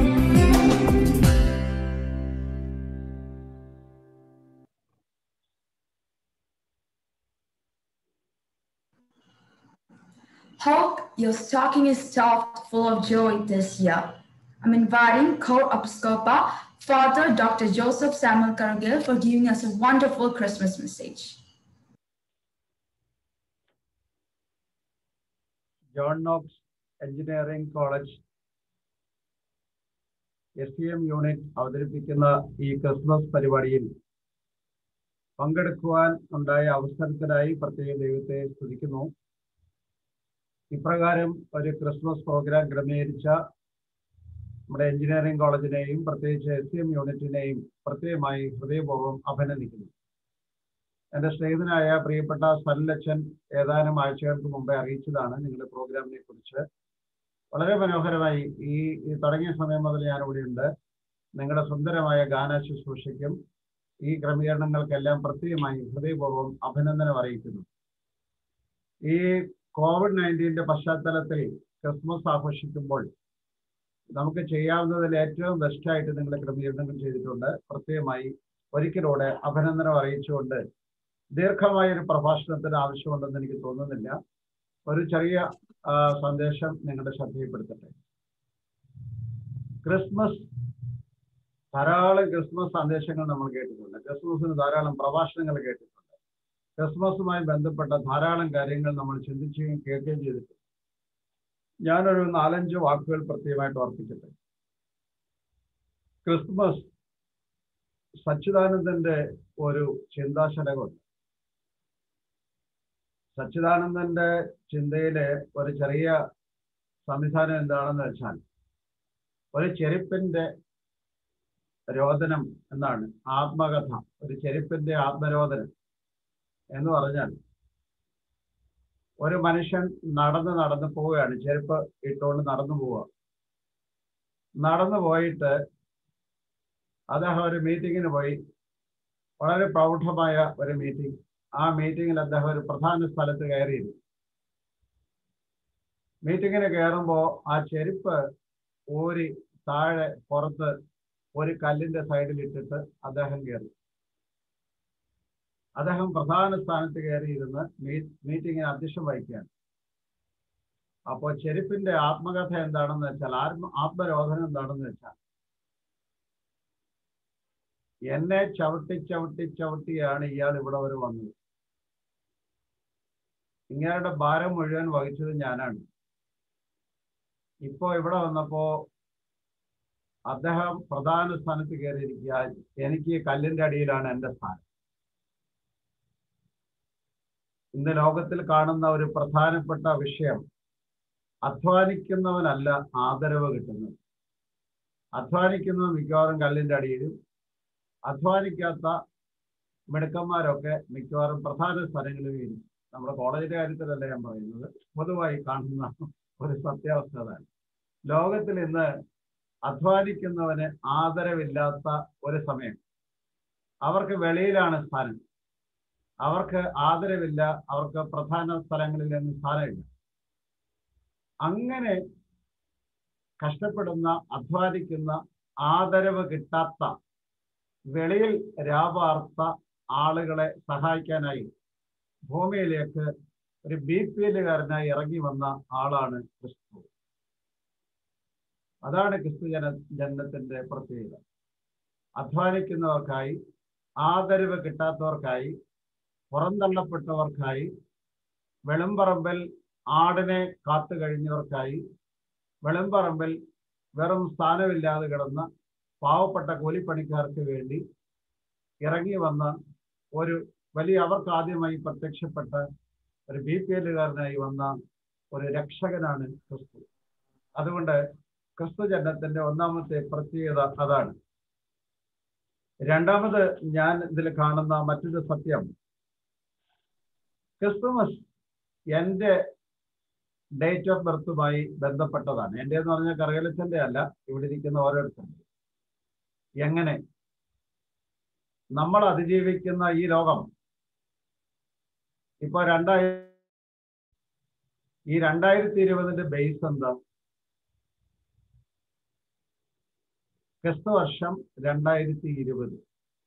Hope your stocking is stuffed full of joy this year. I'm inviting co-episcopal Father Dr. Joseph Samuel Cargill for giving us a wonderful Christmas message. John Cox engineering college S C M unit അവതരിപ്പിക്കുന്ന ഈ Christmas പരിപാടിയിൽ പങ്കെടുക്കുവാൻ ഉണ്ടായ അവസരത്തിനായി പ്രത്യേക ദൈവത്തെ സ്തുതിക്കുന്നു ഇപ്രകാരം ഒരു ക്രിസ്മസ് പ്രോഗ്രാം ക്രമീകരിച്ച നമ്മുടെ എഞ്ചിനീയറിംഗ് കോളേജിനെയും പ്രത്യേകിച്ച് എസ് സി എം യൂണിറ്റിനെയും പ്രത്യേകമായി ഹൃദയപൂർവ്വം അഭിനന്ദിക്കുന്നു എൻ്റെ സ്നേഹിതനായ പ്രിയപ്പെട്ട സല്ലച്ചൻ ഏതാനും ആഴ്ചകൾക്ക് മുമ്പേ അറിയിച്ചതാണ് നിങ്ങളുടെ പ്രോഗ്രാമിനെ കുറിച്ച് വളരെ മനോഹരമായി ഈ ഈ തുടങ്ങിയ സമയം മുതൽ ഞാൻ ഇവിടെയുണ്ട് നിങ്ങളുടെ സുന്ദരമായ ഗാന ശുശ്രൂഷയ്ക്കും ഈ ക്രമീകരണങ്ങൾക്കെല്ലാം പ്രത്യേകമായി ഹൃദയപൂർവ്വം അഭിനന്ദനം അറിയിക്കുന്നു ഈ കോവിഡ് നയൻറ്റീൻ്റെ പശ്ചാത്തലത്തിൽ ക്രിസ്മസ് ആഘോഷിക്കുമ്പോൾ നമുക്ക് ചെയ്യാവുന്നതിൽ ഏറ്റവും ബെസ്റ്റായിട്ട് നിങ്ങൾ ക്രമീകരണങ്ങൾ ചെയ്തിട്ടുണ്ട് പ്രത്യേകമായി ഒരിക്കലൂടെ അഭിനന്ദനം അറിയിച്ചുകൊണ്ട് ദീർഘമായ ഒരു പ്രഭാഷണത്തിന് ആവശ്യമുണ്ടെന്ന് എനിക്ക് തോന്നുന്നില്ല ഒരു ചെറിയ ആ, സന്ദേശം നിങ്ങളുടെ ശ്രദ്ധയിൽപ്പെടുത്തട്ടെ ക്രിസ്മസ് ധാരാളം ക്രിസ്മസ് സന്ദേശങ്ങൾ നമ്മൾ കേട്ടിട്ടുണ്ട് ക്രിസ്മസിന് ധാരാളം പ്രഭാഷണങ്ങൾ കേട്ടിട്ടുണ്ട് ക്രിസ്മസുമായി ബന്ധപ്പെട്ട ധാരാളം കാര്യങ്ങൾ നമ്മൾ ചിന്തിക്കുകയും കേൾക്കുകയും ചെയ്തിട്ടുണ്ട് ഞാനൊരു നാലഞ്ച് വാക്കുകൾ പ്രത്യേകമായിട്ട് ഓർപ്പിക്കട്ടെ ക്രിസ്മസ് സച്ചിദാനന്ദന്റെ ഒരു ചിന്താശലകമുണ്ട് സച്ചിദാനന്ദന്റെ ചിന്തയിലെ ഒരു ചെറിയ സംവിധാനം എന്താണെന്ന് വെച്ചാൽ ഒരു ചെരുപ്പിന്റെ രോദനം എന്നാണ് ആത്മകഥ ഒരു ചെരുപ്പിന്റെ ആത്മരോദനം എന്ന് പറഞ്ഞാൽ ഒരു മനുഷ്യൻ നടന്ന് നടന്ന് പോവുകയാണ് ചെരുപ്പ് ഇട്ടുകൊണ്ട് നടന്നു പോവുക നടന്നു പോയിട്ട് അദ്ദേഹം ഒരു മീറ്റിങ്ങിന് പോയി വളരെ പ്രൗഢമായ ഒരു മീറ്റിംഗ് ആ മീറ്റിങ്ങിൽ അദ്ദേഹം ഒരു പ്രധാന സ്ഥലത്ത് കയറിയിരുന്നു മീറ്റിങ്ങിന് കയറുമ്പോൾ ആ ചെരുപ്പ് ഊരി താഴെ പുറത്ത് ഒരു കല്ലിന്റെ സൈഡിൽ ഇട്ടിട്ട് അദ്ദേഹം കയറി അദ്ദേഹം പ്രധാന സ്ഥാനത്ത് കയറിയിരുന്ന് മീറ്റിങ്ങിന് അധ്യക്ഷം വഹിക്കുകയാണ് അപ്പോൾ ചെരുപ്പിന്റെ ആത്മകഥ എന്താണെന്ന് വെച്ചാൽ ആത്മ ആത്മരോധനം എന്താണെന്ന് വെച്ചാൽ എന്നെ ചവിട്ടി ചവിട്ടി ചവിട്ടിയാണ് ഇയാൾ ഇവിടെ വരെ വന്നത് ഇങ്ങയുടെ ഭാരം മുഴുവൻ വഹിച്ചത് ഞാനാണ് ഇപ്പോ ഇവിടെ വന്നപ്പോ അദ്ദേഹം പ്രധാന സ്ഥാനത്ത് കയറിയിരിക്കുക എനിക്ക് കല്ലിന്റെ അടിയിലാണ് എൻ്റെ സ്ഥാനം ഇന്ന് ലോകത്തിൽ കാണുന്ന ഒരു പ്രധാനപ്പെട്ട വിഷയം അധ്വാനിക്കുന്നവനല്ല ആദരവ് കിട്ടുന്നത് അധ്വാനിക്കുന്നവൻ മിക്കവാറും കല്ലിന്റെ അടിയിലും അധ്വാനിക്കാത്ത മിടുക്കന്മാരൊക്കെ മിക്കവാറും പ്രധാന സ്ഥലങ്ങളിൽ ഇരിക്കും നമ്മുടെ കോളേജിന്റെ കാര്യത്തിലല്ല ഞാൻ പറയുന്നത് പൊതുവായി കാണുന്ന ഒരു സത്യാവസ്ഥ അതാണ് ലോകത്തിൽ ഇന്ന് അധ്വാനിക്കുന്നവന് ആദരവില്ലാത്ത ഒരു സമയം അവർക്ക് വെളിയിലാണ് സ്ഥാനം അവർക്ക് ആദരവില്ല അവർക്ക് പ്രധാന സ്ഥലങ്ങളിൽ നിന്ന് സ്ഥാനമില്ല അങ്ങനെ കഷ്ടപ്പെടുന്ന അധ്വാനിക്കുന്ന ആദരവ് കിട്ടാത്ത വെളിയിൽ രാപാർത്ത ആളുകളെ സഹായിക്കാനായി ഭൂമിയിലേക്ക് ഒരു ബി പി എല്ലുകാരനായി ഇറങ്ങി വന്ന ആളാണ് ക്രിസ്തു അതാണ് ക്രിസ്തു ജന ജനനത്തിന്റെ പ്രത്യേകത അധ്വാനിക്കുന്നവർക്കായി ആദരവ് കിട്ടാത്തവർക്കായി പുറന്തള്ളപ്പെട്ടവർക്കായി വെളുമ്പറമ്പിൽ ആടിനെ കാത്തു കഴിഞ്ഞവർക്കായി വെളുമ്പറമ്പിൽ വെറും സ്ഥാനമില്ലാതെ കിടന്ന പാവപ്പെട്ട കൂലിപ്പണിക്കാർക്ക് വേണ്ടി ഇറങ്ങി വന്ന ഒരു വലിയ അവർക്ക് ആദ്യമായി പ്രത്യക്ഷപ്പെട്ട ഒരു ബി പി എല്ലുകാരനായി വന്ന ഒരു രക്ഷകനാണ് ക്രിസ്തു അതുകൊണ്ട് ക്രിസ്തു ജനത്തിന്റെ ഒന്നാമത്തെ പ്രത്യേകത അതാണ് രണ്ടാമത് ഞാൻ ഇതിൽ കാണുന്ന മറ്റൊരു സത്യം ക്രിസ്തുമസ് എൻ്റെ ഡേറ്റ് ഓഫ് ബർത്തുമായി ബന്ധപ്പെട്ടതാണ് എൻ്റെ എന്ന് പറഞ്ഞാൽ കറിയലച്ചന്റെ അല്ല ഇവിടെ ഇരിക്കുന്ന ഓരോരുത്തരുടെ എങ്ങനെ നമ്മൾ അതിജീവിക്കുന്ന ഈ ലോകം ഇപ്പൊ രണ്ടായി ഈ രണ്ടായിരത്തി ഇരുപതിന്റെ ബേസ് എന്താ ക്രിസ്തു വർഷം രണ്ടായിരത്തി ഇരുപത്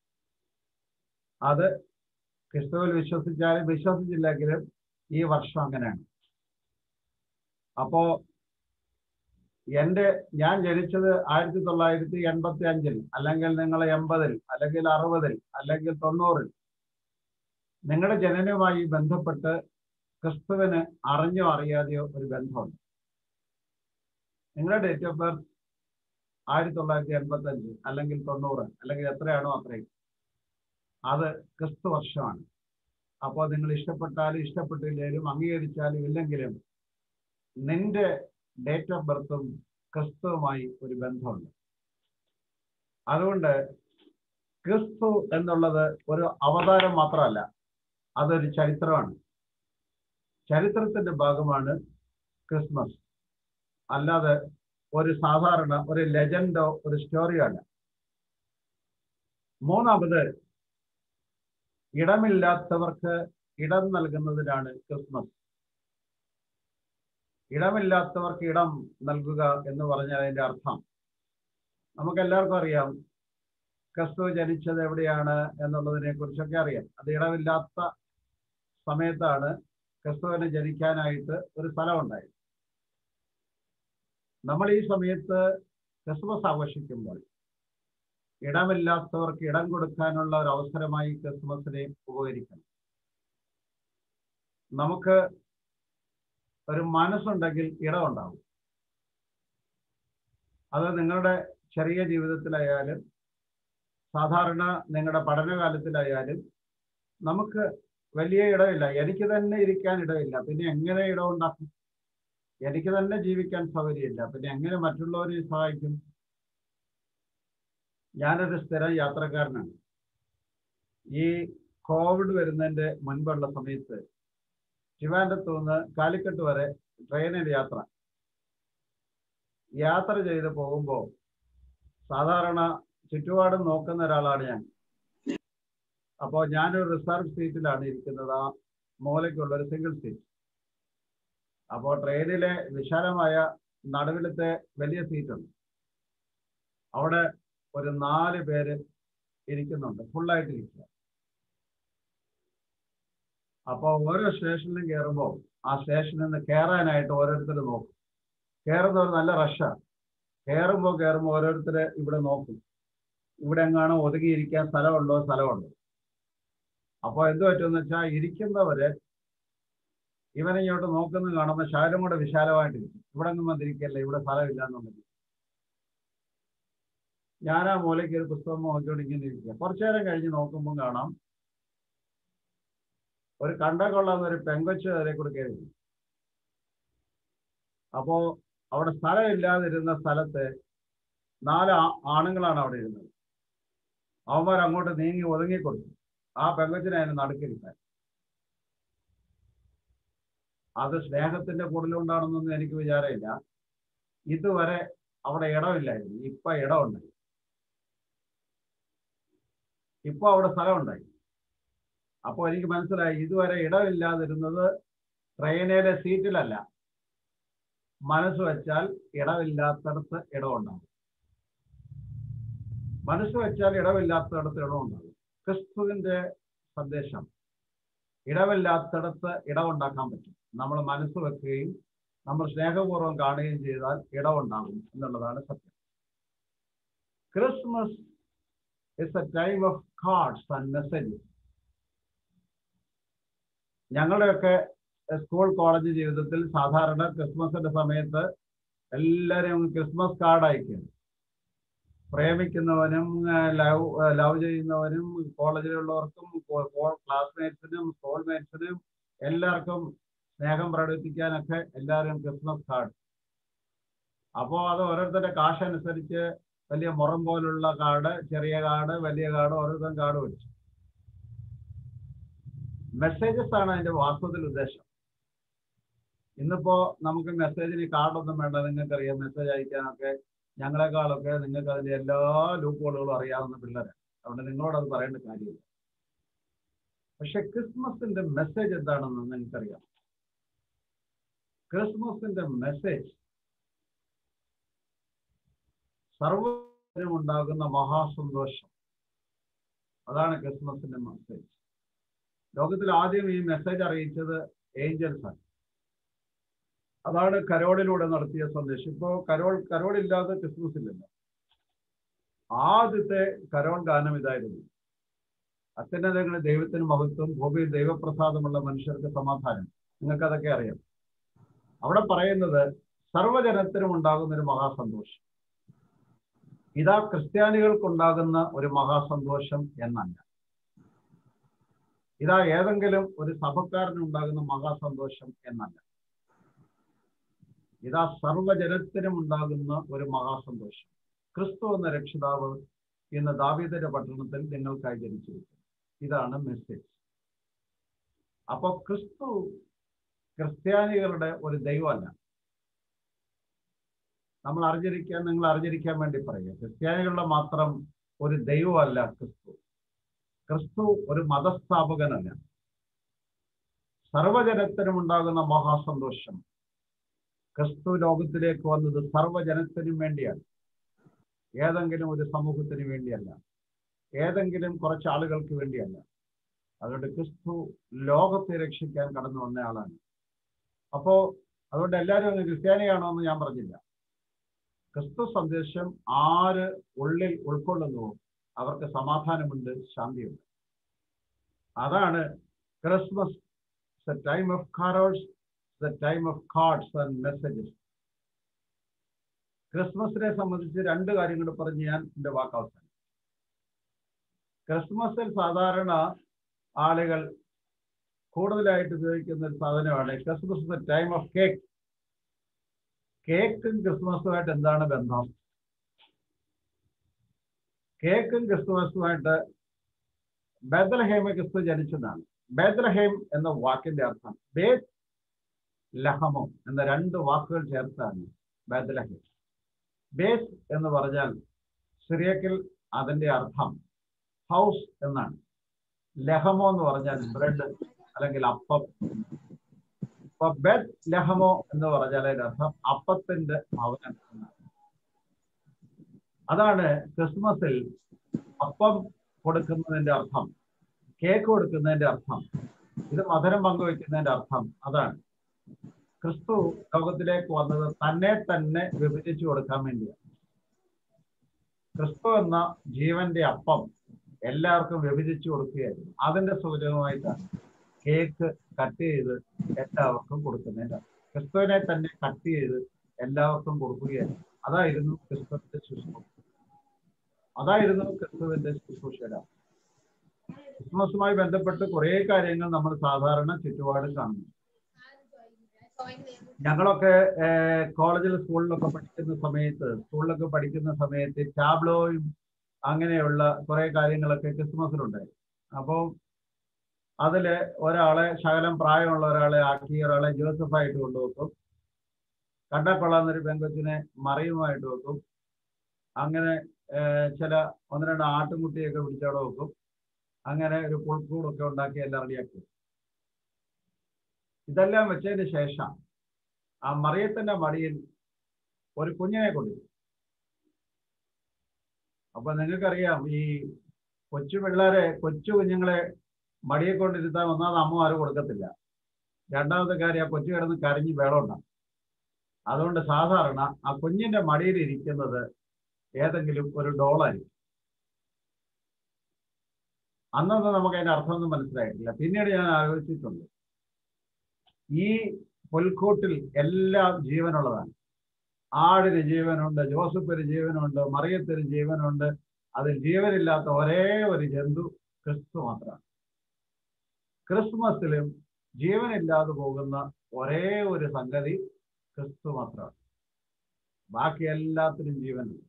അത് ക്രിസ്തുവിൽ വിശ്വസിച്ചാലും വിശ്വസിച്ചില്ലെങ്കിലും ഈ വർഷം അങ്ങനെയാണ് അപ്പോ എൻ്റെ ഞാൻ ജനിച്ചത് ആയിരത്തി തൊള്ളായിരത്തി എൺപത്തി അഞ്ചിൽ അല്ലെങ്കിൽ നിങ്ങൾ എൺപതിൽ അല്ലെങ്കിൽ അറുപതിൽ അല്ലെങ്കിൽ തൊണ്ണൂറിൽ നിങ്ങളുടെ ജനനവുമായി ബന്ധപ്പെട്ട് ക്രിസ്തുവിന് അറിഞ്ഞോ അറിയാതെയോ ഒരു ബന്ധമുണ്ട് നിങ്ങളുടെ ഡേറ്റ് ഓഫ് ബർത്ത് ആയിരത്തി തൊള്ളായിരത്തി എൺപത്തി അഞ്ച് അല്ലെങ്കിൽ തൊണ്ണൂറ് അല്ലെങ്കിൽ എത്രയാണോ അത്രയും അത് ക്രിസ്തു വർഷമാണ് അപ്പോൾ നിങ്ങൾ ഇഷ്ടപ്പെട്ടാലും ഇഷ്ടപ്പെട്ടില്ലെങ്കിലും അംഗീകരിച്ചാലും ഇല്ലെങ്കിലും നിന്റെ ഡേറ്റ് ഓഫ് ബർത്തും ക്രിസ്തുവുമായി ഒരു ബന്ധമുണ്ട് അതുകൊണ്ട് ക്രിസ്തു എന്നുള്ളത് ഒരു അവതാരം മാത്രമല്ല അതൊരു ചരിത്രമാണ് ചരിത്രത്തിന്റെ ഭാഗമാണ് ക്രിസ്മസ് അല്ലാതെ ഒരു സാധാരണ ഒരു ലെജൻഡോ ഒരു സ്റ്റോറിയോ അല്ല മൂന്നാമത് ഇടമില്ലാത്തവർക്ക് ഇടം നൽകുന്നതിനാണ് ക്രിസ്മസ് ഇടമില്ലാത്തവർക്ക് ഇടം നൽകുക എന്ന് പറഞ്ഞാൽ അതിന്റെ അർത്ഥം നമുക്ക് എല്ലാവർക്കും അറിയാം ക്രിസ്തു ജനിച്ചത് എവിടെയാണ് എന്നുള്ളതിനെ കുറിച്ചൊക്കെ അറിയാം അത് ഇടമില്ലാത്ത സമയത്താണ് ക്രിസ്തുവിന് ജനിക്കാനായിട്ട് ഒരു സ്ഥലം ഉണ്ടായത് നമ്മൾ ഈ സമയത്ത് ക്രിസ്മസ് ആഘോഷിക്കുമ്പോൾ ഇടമില്ലാത്തവർക്ക് ഇടം കൊടുക്കാനുള്ള ഒരു അവസരമായി ക്രിസ്മസിനെ ഉപകരിക്കണം നമുക്ക് ഒരു മനസ്സുണ്ടെങ്കിൽ ഇടമുണ്ടാവും അത് നിങ്ങളുടെ ചെറിയ ജീവിതത്തിലായാലും സാധാരണ നിങ്ങളുടെ പഠനകാലത്തിലായാലും നമുക്ക് വലിയ ഇടമില്ല എനിക്ക് തന്നെ ഇരിക്കാൻ ഇടമില്ല പിന്നെ എങ്ങനെ ഇടമുണ്ടാക്കും എനിക്ക് തന്നെ ജീവിക്കാൻ സൗകര്യമില്ല പിന്നെ എങ്ങനെ മറ്റുള്ളവരെ സഹായിക്കും ഞാനൊരു സ്ഥിരം യാത്രക്കാരനാണ് ഈ കോവിഡ് വരുന്നതിന്റെ മുൻപുള്ള സമയത്ത് ട്രിവാൻഡ്രത്ത് നിന്ന് കാലിക്കട്ട് വരെ ട്രെയിനിൽ യാത്ര യാത്ര ചെയ്ത് പോകുമ്പോൾ സാധാരണ ചുറ്റുപാടും നോക്കുന്ന ഒരാളാണ് ഞാൻ അപ്പോൾ ഞാനൊരു റിസർവ് സീറ്റിലാണ് ഇരിക്കുന്നത് ആ മൂലയ്ക്കുള്ള ഒരു സിംഗിൾ സീറ്റ് അപ്പോൾ ട്രെയിനിലെ വിശാലമായ നടുവിലത്തെ വലിയ സീറ്റുണ്ട് അവിടെ ഒരു നാല് പേര് ഇരിക്കുന്നുണ്ട് ഫുള്ളായിട്ട് ഇരിക്കുക അപ്പോൾ ഓരോ സ്റ്റേഷനിലും കയറുമ്പോൾ ആ സ്റ്റേഷനിൽ നിന്ന് കയറാനായിട്ട് ഓരോരുത്തർ നോക്കും കയറുന്നവർ നല്ല റഷാണ് കയറുമ്പോൾ കയറുമ്പോൾ ഓരോരുത്തർ ഇവിടെ നോക്കും ഇവിടെ എങ്ങാണോ ഒതുങ്ങിയിരിക്കാൻ സ്ഥലമുണ്ടോ സ്ഥലമുണ്ടോ അപ്പോൾ എന്ത് പറ്റുമെന്ന് വെച്ചാൽ ഇരിക്കുന്നവര് ഇവൻ ഇങ്ങോട്ട് നോക്കുന്നത് കാണുമ്പോൾ ശകലം കൂടെ വിശാലമായിട്ടിരിക്കും ഇവിടെ ഒന്നും വന്നിരിക്കല്ല ഇവിടെ സ്ഥലമില്ല എന്നുണ്ടെങ്കിൽ ഞാൻ ആ മൂലയ്ക്ക് ഒരു പുസ്തകം നോക്കിയോണ്ട് ഇങ്ങനെ ഇരിക്കുക കുറച്ചു നേരം കഴിഞ്ഞ് നോക്കുമ്പോൾ കാണാം ഒരു കണ്ട കൊള്ളാവുന്ന ഒരു പെങ്കൊച്ച് അതിലെ കൂടെ കയറി വരും. അപ്പോ അവിടെ സ്ഥലമില്ലാതിരുന്ന സ്ഥലത്ത് നാല് ആ- ആണുങ്ങളാണ് അവിടെ ഇരുന്നത് അവന്മാർ അങ്ങോട്ട് നീങ്ങി ഒതുങ്ങിക്കൊടുത്തു ആ പെങ്കൊച്ചിനെ അതിന് നടുക്കിരുത്താൻ അത് സ്നേഹത്തിന്റെ കൂടുതലുണ്ടാണെന്നൊന്നും എനിക്ക് വിചാരമില്ല ഇതുവരെ അവിടെ ഇടമില്ലായിരുന്നു ഇപ്പൊ ഇടമുണ്ടായി ഇപ്പൊ അവിടെ സ്ഥലമുണ്ടായി അപ്പോൾ എനിക്ക് മനസ്സിലായി ഇതുവരെ ഇടമില്ലാതിരുന്നത് ട്രെയിനിലെ സീറ്റിലല്ല മനസ്സ് വെച്ചാൽ ഇടമില്ലാത്തടത്ത് ഇടമുണ്ടാകും മനസ്സ് വെച്ചാൽ ഇടമില്ലാത്തടത്ത് ഇടമുണ്ടാകും ക്രിസ്തുവിന്റെ സന്ദേശം ഇടമില്ലാത്തടത്ത് ഇടമുണ്ടാക്കാൻ പറ്റും നമ്മൾ മനസ്സ് വെക്കുകയും നമ്മൾ സ്നേഹപൂർവ്വം കാണുകയും ചെയ്താൽ ഇടമുണ്ടാകും എന്നുള്ളതാണ് സത്യം Christmas is a time of cards and messages ഞങ്ങളുടെയൊക്കെ സ്കൂൾ കോളേജ് ജീവിതത്തിൽ സാധാരണ ക്രിസ്മസിന്റെ സമയത്ത് എല്ലാവരും ക്രിസ്മസ് കാർഡ് അയക്കും പ്രേമിക്കുന്നവനും ലവ് ലവ് ചെയ്യുന്നവനും കോളേജിലുള്ളവർക്കും ക്ലാസ്മേറ്റ്സിനും സ്കൂൾമേറ്റ്സിനും എല്ലാവർക്കും സ്നേഹം പ്രകടിപ്പിക്കാനൊക്കെ എല്ലാവരും ക്രിസ്മസ് കാർഡ് അപ്പോൾ അത് ഓരോരുത്തരുടെ കാശ് അനുസരിച്ച് വലിയ മുറം പോലുള്ള കാർഡ് ചെറിയ കാർഡ് വലിയ കാർഡ് ഓരോരുത്തരും കാർഡ് വെച്ചു മെസ്സേജസ് ആണ് അതിന്റെ വാസ്തവത്തിൽ ഉദ്ദേശം ഇന്നിപ്പോ നമുക്ക് മെസ്സേജിന് കാർഡൊന്നും വേണ്ട നിങ്ങൾക്കറിയാം മെസ്സേജ് അയക്കാനൊക്കെ ഞങ്ങളെക്കാളൊക്കെ നിങ്ങൾക്ക് അതിന്റെ എല്ലാ ലൂപ്പുകളും അറിയാവുന്ന പിള്ളേരാണ് അതുകൊണ്ട് നിങ്ങളോട് അത് പറയേണ്ട കാര്യമില്ല പക്ഷെ ക്രിസ്മസിന്റെ മെസ്സേജ് എന്താണെന്ന് നിങ്ങൾക്കറിയാം ക്രിസ്മസിന്റെ മെസ്സേജ് സർവ്വത്തിനും ഉണ്ടാകുന്ന മഹാസന്തോഷം അതാണ് ക്രിസ്മസിന്റെ മെസ്സേജ് ലോകത്തിൽ ആദ്യം ഈ മെസ്സേജ് അറിയിച്ചത് ഏഞ്ചൽസ് ആണ് അതാണ് കരോളിലൂടെ നടത്തിയ സന്ദേശം ഇപ്പോ കരോൾ കരോളില്ലാതെ ക്രിസ്മസ് ഇല്ലല്ലോ ആദ്യത്തെ കരോൾ ഗാനം ഇതായിരുന്നു അത്യുന്നതങ്ങളിൽ ദൈവത്തിന് മഹത്വം ഭൂമിയിൽ ദൈവപ്രസാദമുള്ള മനുഷ്യർക്ക് സമാധാനം നിങ്ങൾക്കതൊക്കെ അറിയാം അവിടെ പറയുന്നത് സർവ്വജനത്തിനും ഉണ്ടാകുന്ന ഒരു മഹാസന്തോഷം ഇതാ ക്രിസ്ത്യാനികൾക്കുണ്ടാകുന്ന ഒരു മഹാസന്തോഷം എന്നല്ല ഇതാ ഏതെങ്കിലും ഒരു സഭക്കാരനുണ്ടാകുന്ന മഹാസന്തോഷം എന്നല്ല ഇതാ സർവ്വജനത്തിനും ഉണ്ടാകുന്ന ഒരു മഹാസന്തോഷം ക്രിസ്തു എന്ന രക്ഷിതാവ് ഇന്ന് ദാവീദന്റെ പട്ടണത്തിൽ നിങ്ങൾക്കായി ജനിച്ചിരിക്കുന്നു ഇതാണ് മെസ്സേജ് അപ്പൊ ക്രിസ്തു ക്രിസ്ത്യാനികളുടെ ഒരു ദൈവമല്ല നമ്മൾ അറിഞ്ഞിരിക്കാൻ നിങ്ങൾ അറിഞ്ഞിരിക്കാൻ വേണ്ടി പറയുക ക്രിസ്ത്യാനികളുടെ മാത്രം ഒരു ദൈവമല്ല ക്രിസ്തു ക്രിസ്തു ഒരു മതസ്ഥാപകനല്ല സർവജനത്തിനും ഉണ്ടാകുന്ന മഹാസന്തോഷം ക്രിസ്തു ലോകത്തിലേക്ക് വന്നത് സർവജനത്തിനും വേണ്ടിയാണ് ഏതെങ്കിലും ഒരു സമൂഹത്തിന് വേണ്ടിയല്ല ഏതെങ്കിലും കുറച്ച് ആളുകൾക്ക് വേണ്ടിയല്ല അതുകൊണ്ട് ക്രിസ്തു ലോകത്തെ രക്ഷിക്കാൻ കടന്നു വന്ന ആളാണ് അപ്പോ അതുകൊണ്ട് എല്ലാവരും അങ്ങ് ക്രിസ്ത്യാനിയാണോ എന്ന് ഞാൻ പറഞ്ഞില്ല ക്രിസ്തു സന്ദേശം ആര് ഉള്ളിൽ ഉൾക്കൊള്ളുന്നുവോ അവർക്ക് സമാധാനമുണ്ട് ശാന്തിയുണ്ട് അതാണ് Christmas the time of carols the time of cards and messages ക്രിസ്മസിനെ സംബന്ധിച്ച് രണ്ട് കാര്യങ്ങൾ പറഞ്ഞ് ഞാൻ എൻ്റെ വാക്ക് അവസാനം ക്രിസ്മസിൽ സാധാരണ ആളുകൾ കൂടുതലായിട്ട് ഉപയോഗിക്കുന്ന ഒരു സാധനമാണ് Christmas the time of cake കേക്കും ക്രിസ്മസുമായിട്ട് എന്താണ് ബന്ധം കേക്കും ക്രിസ്തുമസുമായിട്ട് ബേദലഹേമ ക്രിസ്തു ജനിച്ചതാണ് ബേദലഹേം എന്ന വാക്കിന്റെ അർത്ഥം ബേത് ലഹമോ എന്ന രണ്ട് വാക്കുകൾ ചേർത്താണ് ബേദലഹേം ബേസ് എന്ന് പറഞ്ഞാൽ സിറിയക്കിൽ അതിന്റെ അർത്ഥം ഹൗസ് എന്നാണ് ലഹമോ എന്ന് പറഞ്ഞാൽ ബ്രെഡ് അല്ലെങ്കിൽ അപ്പം അപ്പൊ ബെത് ലഹമോ എന്ന് പറഞ്ഞാൽ അതിന്റെ അർത്ഥം അപ്പത്തിന്റെ ഭവനം എന്നാണ് അതാണ് ക്രിസ്മസിൽ അപ്പം കൊടുക്കുന്നതിന്റെ അർത്ഥം കേക്ക് കൊടുക്കുന്നതിന്റെ അർത്ഥം ഇത് മധുരം പങ്കുവെക്കുന്നതിന്റെ അർത്ഥം അതാണ് ക്രിസ്തു ലോകത്തിലേക്ക് വന്നത് തന്നെ തന്നെ വിഭജിച്ചു കൊടുക്കാൻ വേണ്ടിയാണ് ക്രിസ്തു എന്ന ജീവന്റെ അപ്പം എല്ലാവർക്കും വിഭജിച്ചു കൊടുക്കുകയായിരുന്നു അതിന്റെ സൂചകമായിട്ടാണ് കേക്ക് കട്ട് ചെയ്ത് എല്ലാവർക്കും കൊടുക്കുന്നതിന്റെ ക്രിസ്തുവിനെ തന്നെ കട്ട് ചെയ്ത് എല്ലാവർക്കും കൊടുക്കുകയാണ് അതായിരുന്നു ക്രിസ്തുവിന്റെ ശുശ്രൂഷ അതായിരുന്നു ക്രിസ്തുവിന്റെ ശുശ്രൂഷയുടെ ക്രിസ്മസുമായി ബന്ധപ്പെട്ട് കുറെ കാര്യങ്ങൾ നമ്മൾ സാധാരണ ചുറ്റുപാടും കാണുന്നു ഞങ്ങളൊക്കെ കോളേജിൽ സ്കൂളിലൊക്കെ പഠിക്കുന്ന സമയത്ത് സ്കൂളിലൊക്കെ പഠിക്കുന്ന സമയത്ത് ടാബ്ലോയും അങ്ങനെയുള്ള കുറെ കാര്യങ്ങളൊക്കെ ക്രിസ്മസിലുണ്ടായി അപ്പോൾ അതില് ഒരാളെ ശകലം പ്രായമുള്ള ഒരാളെ ആക്കി ഒരാളെ ജോസഫായിട്ട് കൊണ്ടുവെക്കും കണ്ടാൽ കൊള്ളാവുന്നൊരു പെങ്കൊച്ചിനെ മറിയുമായിട്ട് വെക്കും അങ്ങനെ ചില ഒന്ന് രണ്ട് ആട്ടുംകുട്ടിയൊക്കെ പിടിച്ചവിടെ വെക്കും അങ്ങനെ ഒരു പുൽക്കൂടൊക്കെ ഉണ്ടാക്കി എല്ലാം റെഡിയാക്കി ഇതെല്ലാം വെച്ചതിന് ശേഷം ആ മറിയത്തിന്റെ മടിയിൽ ഒരു കുഞ്ഞിനെ കൊണ്ടുവരും അപ്പൊ നിങ്ങൾക്കറിയാം ഈ കൊച്ചു പിള്ളേരെ കൊച്ചു കുഞ്ഞുങ്ങളെ മടിയെ കൊണ്ടിരുത്താൻ ഒന്നാമത് അമ്മ ആരും കൊടുക്കത്തില്ല രണ്ടാമത്തെ കാര്യം ആ കൊച്ചു കിടന്ന് കരഞ്ഞ് വേളമുണ്ടാകും അതുകൊണ്ട് സാധാരണ ആ കുഞ്ഞിന്റെ മടിയിൽ ഇരിക്കുന്നത് ഏതെങ്കിലും ഒരു ഡോളായിരിക്കും അന്നൊന്നും നമുക്ക് അതിന്റെ അർത്ഥമൊന്നും മനസ്സിലായിട്ടില്ല പിന്നീട് ഞാൻ ആലോചിച്ചിട്ടുണ്ട് ഈ പുൽക്കൂട്ടിൽ എല്ലാം ജീവനുള്ളതാണ് ആടിന് ജീവനുണ്ട് ജോസഫിന് ജീവനുണ്ട് മറിയത്തിന് ജീവനുണ്ട് അതിൽ ജീവനില്ലാത്ത ഒരേ ഒരു ജന്തു ക്രിസ്തു മാത്രമാണ് ക്രിസ്മസിലും ജീവനില്ലാതെ പോകുന്ന ഒരേ ഒരു സംഗതി ക്രിസ്തു മാത്രമാണ് ബാക്കി എല്ലാത്തിനും ജീവനുണ്ട്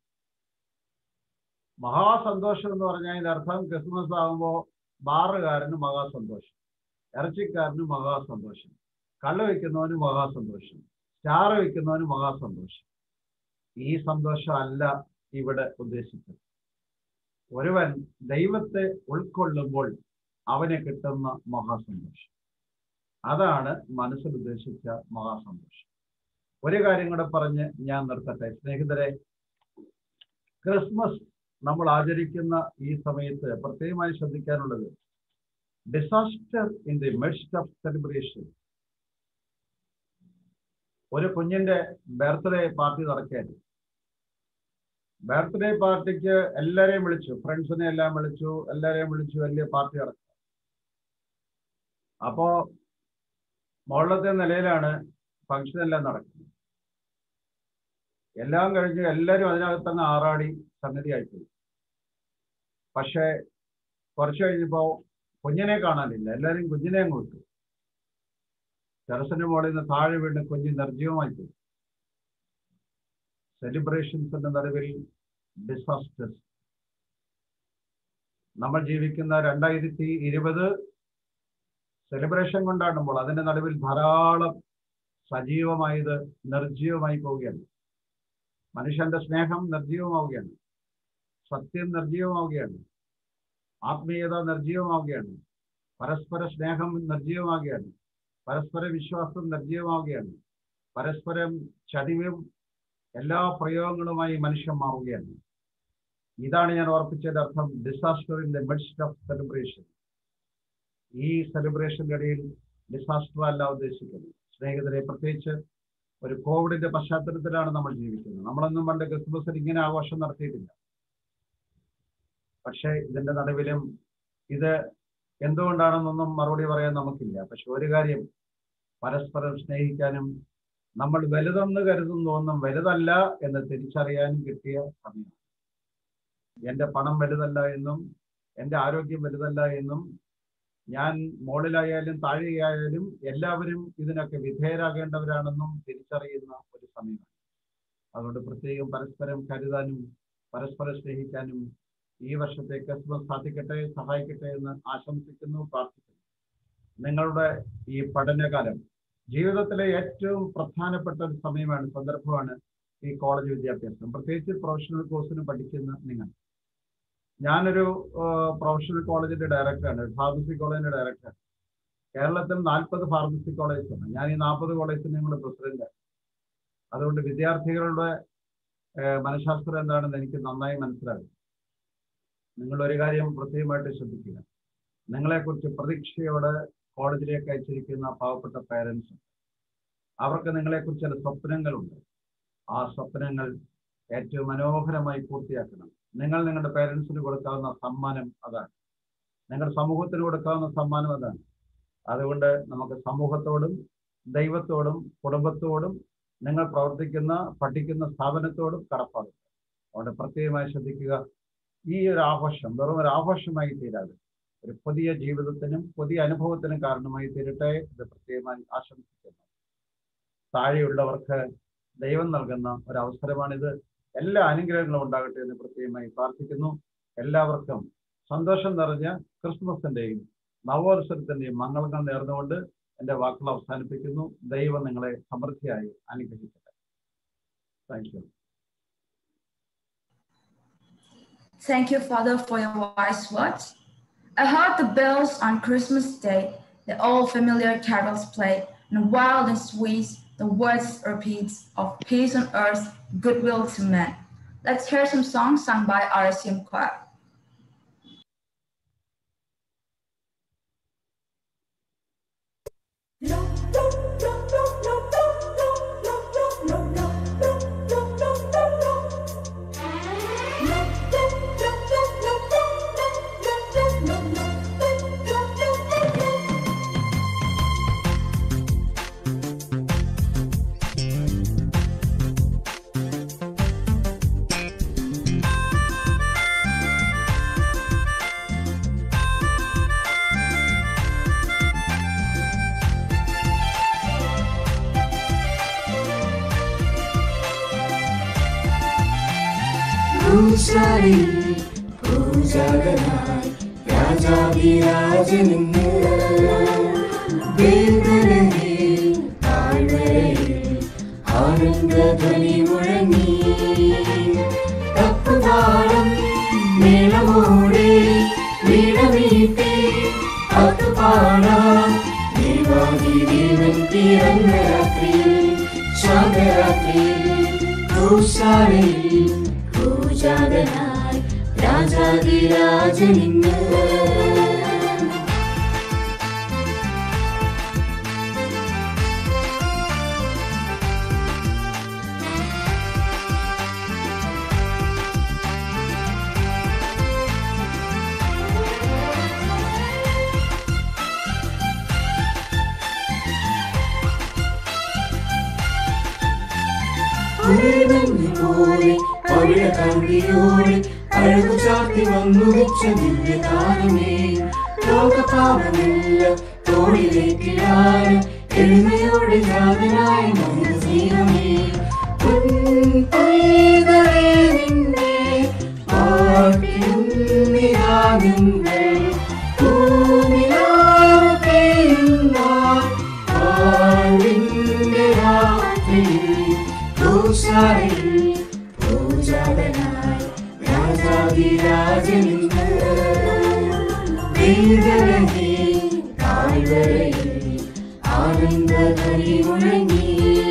മഹാസന്തോഷം എന്ന് പറഞ്ഞാൽ അതിന്റെ അർത്ഥം ക്രിസ്മസ് ആകുമ്പോൾ ബാറുകാരന് മഹാസന്തോഷം ഇറച്ചിക്കാരന് മഹാസന്തോഷം കള്ള് വയ്ക്കുന്നവന് മഹാസന്തോഷം സ്റ്റാർ വയ്ക്കുന്നവന് മഹാസന്തോഷം ഈ സന്തോഷം അല്ല ഇവിടെ ഉദ്ദേശിച്ചത് ഒരുവൻ ദൈവത്തെ ഉൾക്കൊള്ളുമ്പോൾ അവന് കിട്ടുന്ന മഹാസന്തോഷം അതാണ് മനസ്സിൽ ഉദ്ദേശിച്ച മഹാസന്തോഷം ഒരു കാര്യം കൂടെ പറഞ്ഞ് ഞാൻ നിർത്തട്ടെ സ്നേഹിതരെ ക്രിസ്മസ് നമ്മൾ ആചരിക്കുന്ന ഈ സമയത്ത് പ്രത്യേകമായി ശ്രദ്ധിക്കാനുള്ളത് disaster in the midst of celebration ഒരു കുഞ്ഞിന്റെ ബർത്ത്ഡേ പാർട്ടി നടക്കാൻ ബർത്ത്ഡേ പാർട്ടിക്ക് എല്ലാരെയും വിളിച്ചു ഫ്രണ്ട്സിനെ എല്ലാം വിളിച്ചു എല്ലാരെയും വിളിച്ചു വലിയ പാർട്ടി നടക്കുക അപ്പോ മുകളിലത്തെ നിലയിലാണ് ഫംഗ്ഷൻ എല്ലാം നടക്കുന്നത് എല്ലാം കഴിഞ്ഞ് എല്ലാവരും അതിനകത്തങ്ങ് ആറാടി സംഗതി ആയിപ്പോയി പക്ഷേ കുറച്ച് കഴിഞ്ഞപ്പോ കുഞ്ഞിനെ കാണാനില്ല എല്ലാവരും കുഞ്ഞിനെ അങ്ങ് വിട്ടു ടെറസിന്റെ മുകളിൽ നിന്ന് താഴെ വീണ് കുഞ്ഞ് നിർജ്ജീവമായി പോയി സെലിബ്രേഷൻസിന്റെ നടുവിൽ ഡിസാസ്റ്റേഴ്സ് നമ്മൾ ജീവിക്കുന്ന രണ്ടായിരത്തി ഇരുപത് സെലിബ്രേഷൻ കൊണ്ടാടുമ്പോൾ അതിന്റെ നടുവിൽ ധാരാളം സജീവമായത് നിർജീവമായി പോവുകയാണ് മനുഷ്യന്റെ സ്നേഹം നിർജീവമാവുകയാണ് സത്യം നിർജീവമാവുകയാണ് ആത്മീയത നിർജീവമാവുകയാണ് പരസ്പര സ്നേഹം നിർജീവമാവുകയാണ് പരസ്പര വിശ്വാസം നിർജീവമാവുകയാണ് പരസ്പരം ചതിവും എല്ലാ പ്രയോഗങ്ങളുമായി മനുഷ്യൻ മാറുകയാണ് ഇതാണ് ഞാൻ ഓർപ്പിച്ചതിന്റെ അർത്ഥം disaster in the midst of celebration ഈ സെലിബ്രേഷന്റെ ഇടയിൽ ഡിസാസ്റ്റർ അല്ല ഉദ്ദേശിക്കുന്നത് സ്നേഹിതരെ പ്രത്യേകിച്ച് ഒരു കോവിഡിന്റെ പശ്ചാത്തലത്തിലാണ് നമ്മൾ ജീവിക്കുന്നത് നമ്മളൊന്നും പണ്ട് ക്രിസ്മസിൽ ഇങ്ങനെ ആഘോഷം നടത്തിയിട്ടില്ല പക്ഷേ ഇതിന്റെ നടുവിലും ഇത് എന്തുകൊണ്ടാണെന്നൊന്നും മറുപടി പറയാൻ നമുക്കില്ല പക്ഷെ ഒരു കാര്യം പരസ്പരം സ്നേഹിക്കാനും നമ്മൾ വലുതെന്ന് കരുതുന്ന ഒന്നും വലുതല്ല എന്ന് തിരിച്ചറിയാനും കിട്ടിയ സമയം എന്റെ പണം വലുതല്ല എന്നും എന്റെ ആരോഗ്യം വലുതല്ല എന്നും ഞാൻ മുകളിലായാലും താഴെയായാലും എല്ലാവരും ഇതിനൊക്കെ വിധേയരാകേണ്ടവരാണെന്നും തിരിച്ചറിയുന്ന ഒരു സമയമാണ് അതുകൊണ്ട് പ്രത്യേകം പരസ്പരം കരുതാനും പരസ്പരം സ്നേഹിക്കാനും ഈ വർഷത്തെ ക്രിസ്മസ് സാധിക്കട്ടെ സഹായിക്കട്ടെ എന്ന് ആശംസിക്കുന്നു പ്രാർത്ഥിക്കുന്നു നിങ്ങളുടെ ഈ പഠനകാലം ജീവിതത്തിലെ ഏറ്റവും പ്രധാനപ്പെട്ട ഒരു സമയമാണ് സന്ദർഭമാണ് ഈ കോളേജ് വിദ്യാഭ്യാസം പ്രത്യേകിച്ച് പ്രൊഫഷണൽ കോഴ്സിന് പഠിക്കുന്ന നിങ്ങൾ ഞാനൊരു പ്രൊഫഷണൽ കോളേജിന്റെ ഡയറക്ടറാണ് ഫാർമസി കോളേജിന്റെ ഡയറക്ടർ കേരളത്തിൽ നാൽപ്പത് ഫാർമസി കോളേജ് ഉണ്ട് ഞാൻ ഈ നാൽപ്പത് കോളേജിന്റെ കൂടെ പ്രസിഡന്റ് അതുകൊണ്ട് വിദ്യാർത്ഥികളുടെ മനഃശാസ്ത്രം എന്താണെന്ന് എനിക്ക് നന്നായി മനസ്സിലാകും നിങ്ങൾ ഒരു കാര്യം പ്രത്യേകമായിട്ട് ശ്രദ്ധിക്കുക നിങ്ങളെക്കുറിച്ച് പ്രതീക്ഷയോടെ കോളേജിലേക്ക് അയച്ചിരിക്കുന്ന പാവപ്പെട്ട പേരൻസ് അവർക്ക് നിങ്ങളെക്കുറിച്ച് ചില സ്വപ്നങ്ങളുണ്ട് ആ സ്വപ്നങ്ങൾ ഏറ്റവും മനോഹരമായി പൂർത്തിയാക്കണം നിങ്ങൾ നിങ്ങളുടെ പേരൻസിന് കൊടുക്കാവുന്ന സമ്മാനം അതാണ് നിങ്ങളുടെ സമൂഹത്തിന് കൊടുക്കാവുന്ന സമ്മാനം അതാണ് അതുകൊണ്ട് നമുക്ക് സമൂഹത്തോടും ദൈവത്തോടും കുടുംബത്തോടും നിങ്ങൾ പ്രവർത്തിക്കുന്ന പഠിക്കുന്ന സ്ഥാപനത്തോടും കടപ്പാടുണ്ട് അതുകൊണ്ട് പ്രത്യേകമായി ശ്രദ്ധിക്കുക ഈ ഒരു ആഘോഷം വെറും ഒരു ആഘോഷമായി തീരാതെ ഒരു പുതിയ ജീവിതത്തിനും പുതിയ അനുഭവത്തിനും കാരണമായി തീരട്ടെ ഇത് പ്രത്യേകമായി ആശംസിക്കുന്നു താഴെയുള്ളവർക്ക് ദൈവം നൽകുന്ന ഒരു അവസരമാണിത് എല്ലാ അനുഗ്രഹങ്ങളും ഉണ്ടാകട്ടെ എന്ന് പ്രത്യേകമായി പ്രാർത്ഥിക്കുന്നു എല്ലാവർക്കും സന്തോഷം നിറഞ്ഞ ക്രിസ്മസിന്റെയും നവോത്സവത്തിന്റെയും മംഗളങ്ങൾ നേർന്നുകൊണ്ട് എൻ്റെ വാക്കുകൾ അവസാനിപ്പിക്കുന്നു ദൈവം നിങ്ങളെ സമൃദ്ധിയായി അനുഗ്രഹിക്കട്ടെ thank you Thank you, Father, for your wise words. I heard the bells on Christmas Day, the old familiar carols play, and wild and sweet the words repeats of peace on earth, goodwill to men. Let's hear some songs sung by RSM Choir. പൂശാരിൽ പൂജാതനായി രാജാതിരാജനിന്ന് വേദനയിൽ താഴ്വരയിൽ ആനന്ദധ്വനി മുഴങ്ങി തപ്പുതാളം മേളമോടെ വീണമീട്ടി പാടാം ദേവാദിദേവൻ പിറന്ന രാത്രിയിൽ ശാന്തരാത്രിയിൽ പൂശാരയിൽ പൂജാതനായി രാജാതിരാജനിന്ന് പോലെ പവിഴ കാന്തിയോടെ അഴകു ചാർത്തി വന്നു വെച്ച ദിവ്യതാരമേ ലോകപാപമില്ല തോളിലേക്കിടാൻ എളിമയോടെ ജാതനായ മനുസ്നേഹമേ പൊൻപൈതലേ നിന്നെ പാട്ടിടുന്നിരാഗങ്ങൾ ഭൂമിലാവ് പെയ്യുന്ന വാഴ്വിന്റെ രാത്രിയിൽ പൂശാരിൽ പൂജാതനായി രാജാതിരാജനിന്ന് വേദനയെ താഴ്വരയിൽ ആനന്ദധ്വനി മുഴങ്ങി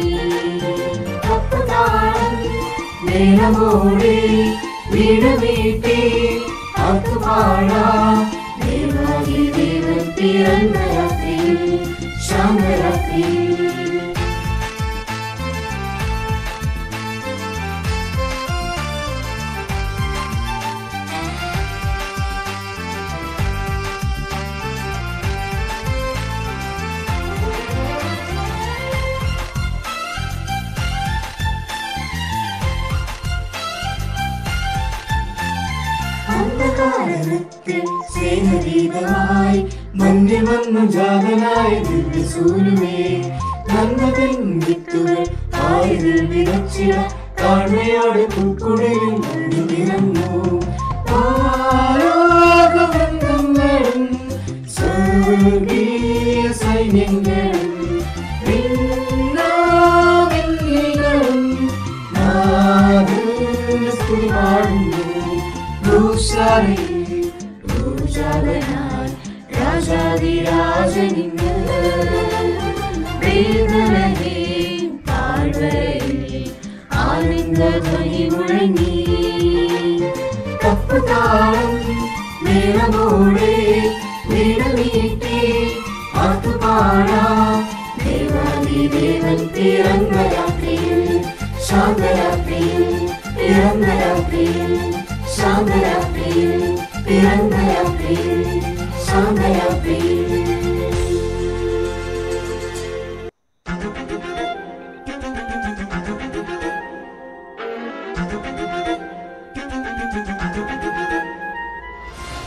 തപ്പുതാളം മേളമോടെ വീണമീട്ടി ആത്തുപാടാം ദേവാദി ദേവൻ പിറന്ന രാത്രിയിൽ ശാന്തരാത്രിയിൽ അന്ധകാരത്തിൽ സ്നേഹദീപമായി മഞ്ഞിൽ വന്നു ജാതനായ ദിവ്യസൂര്യനെ നന്മതൻ വിത്തുകൾ ആയുധിൽ വിതച്ചിട താഴ്മയോടെ പുൽക്കുടലിൽ മണ്ണു നിറഞ്ഞു ആരോഗ്യവൃന്ദങ്ങളും സ്വർഗീയ സൈന്യങ്ങളും ഭിന്നാഭിന്നികളും നാഥന്റെ സ്തുതി പാടുന്നു ഭൂഷാരി ഭൂജാതനായി രാജാതിരാജനിന്ന് വേദനയെ താഴ്വരയിൽ ആനന്ദധ്വനി മുഴങ്ങി കപ്പുതാളം മേളമോടെ വീണമീട്ടി ആത്തുപാടാം ദേവാദി ദേവൻ പിറന്ന രാത്രിയിൽ ശാന്തരാത്രിയിൽ പിറന്ന രാത്രിയിൽ ശാന്തരാത്രിയിൽ പിറന്ന രാത്രിയിൽ ശാന്തരാത്രിയിൽ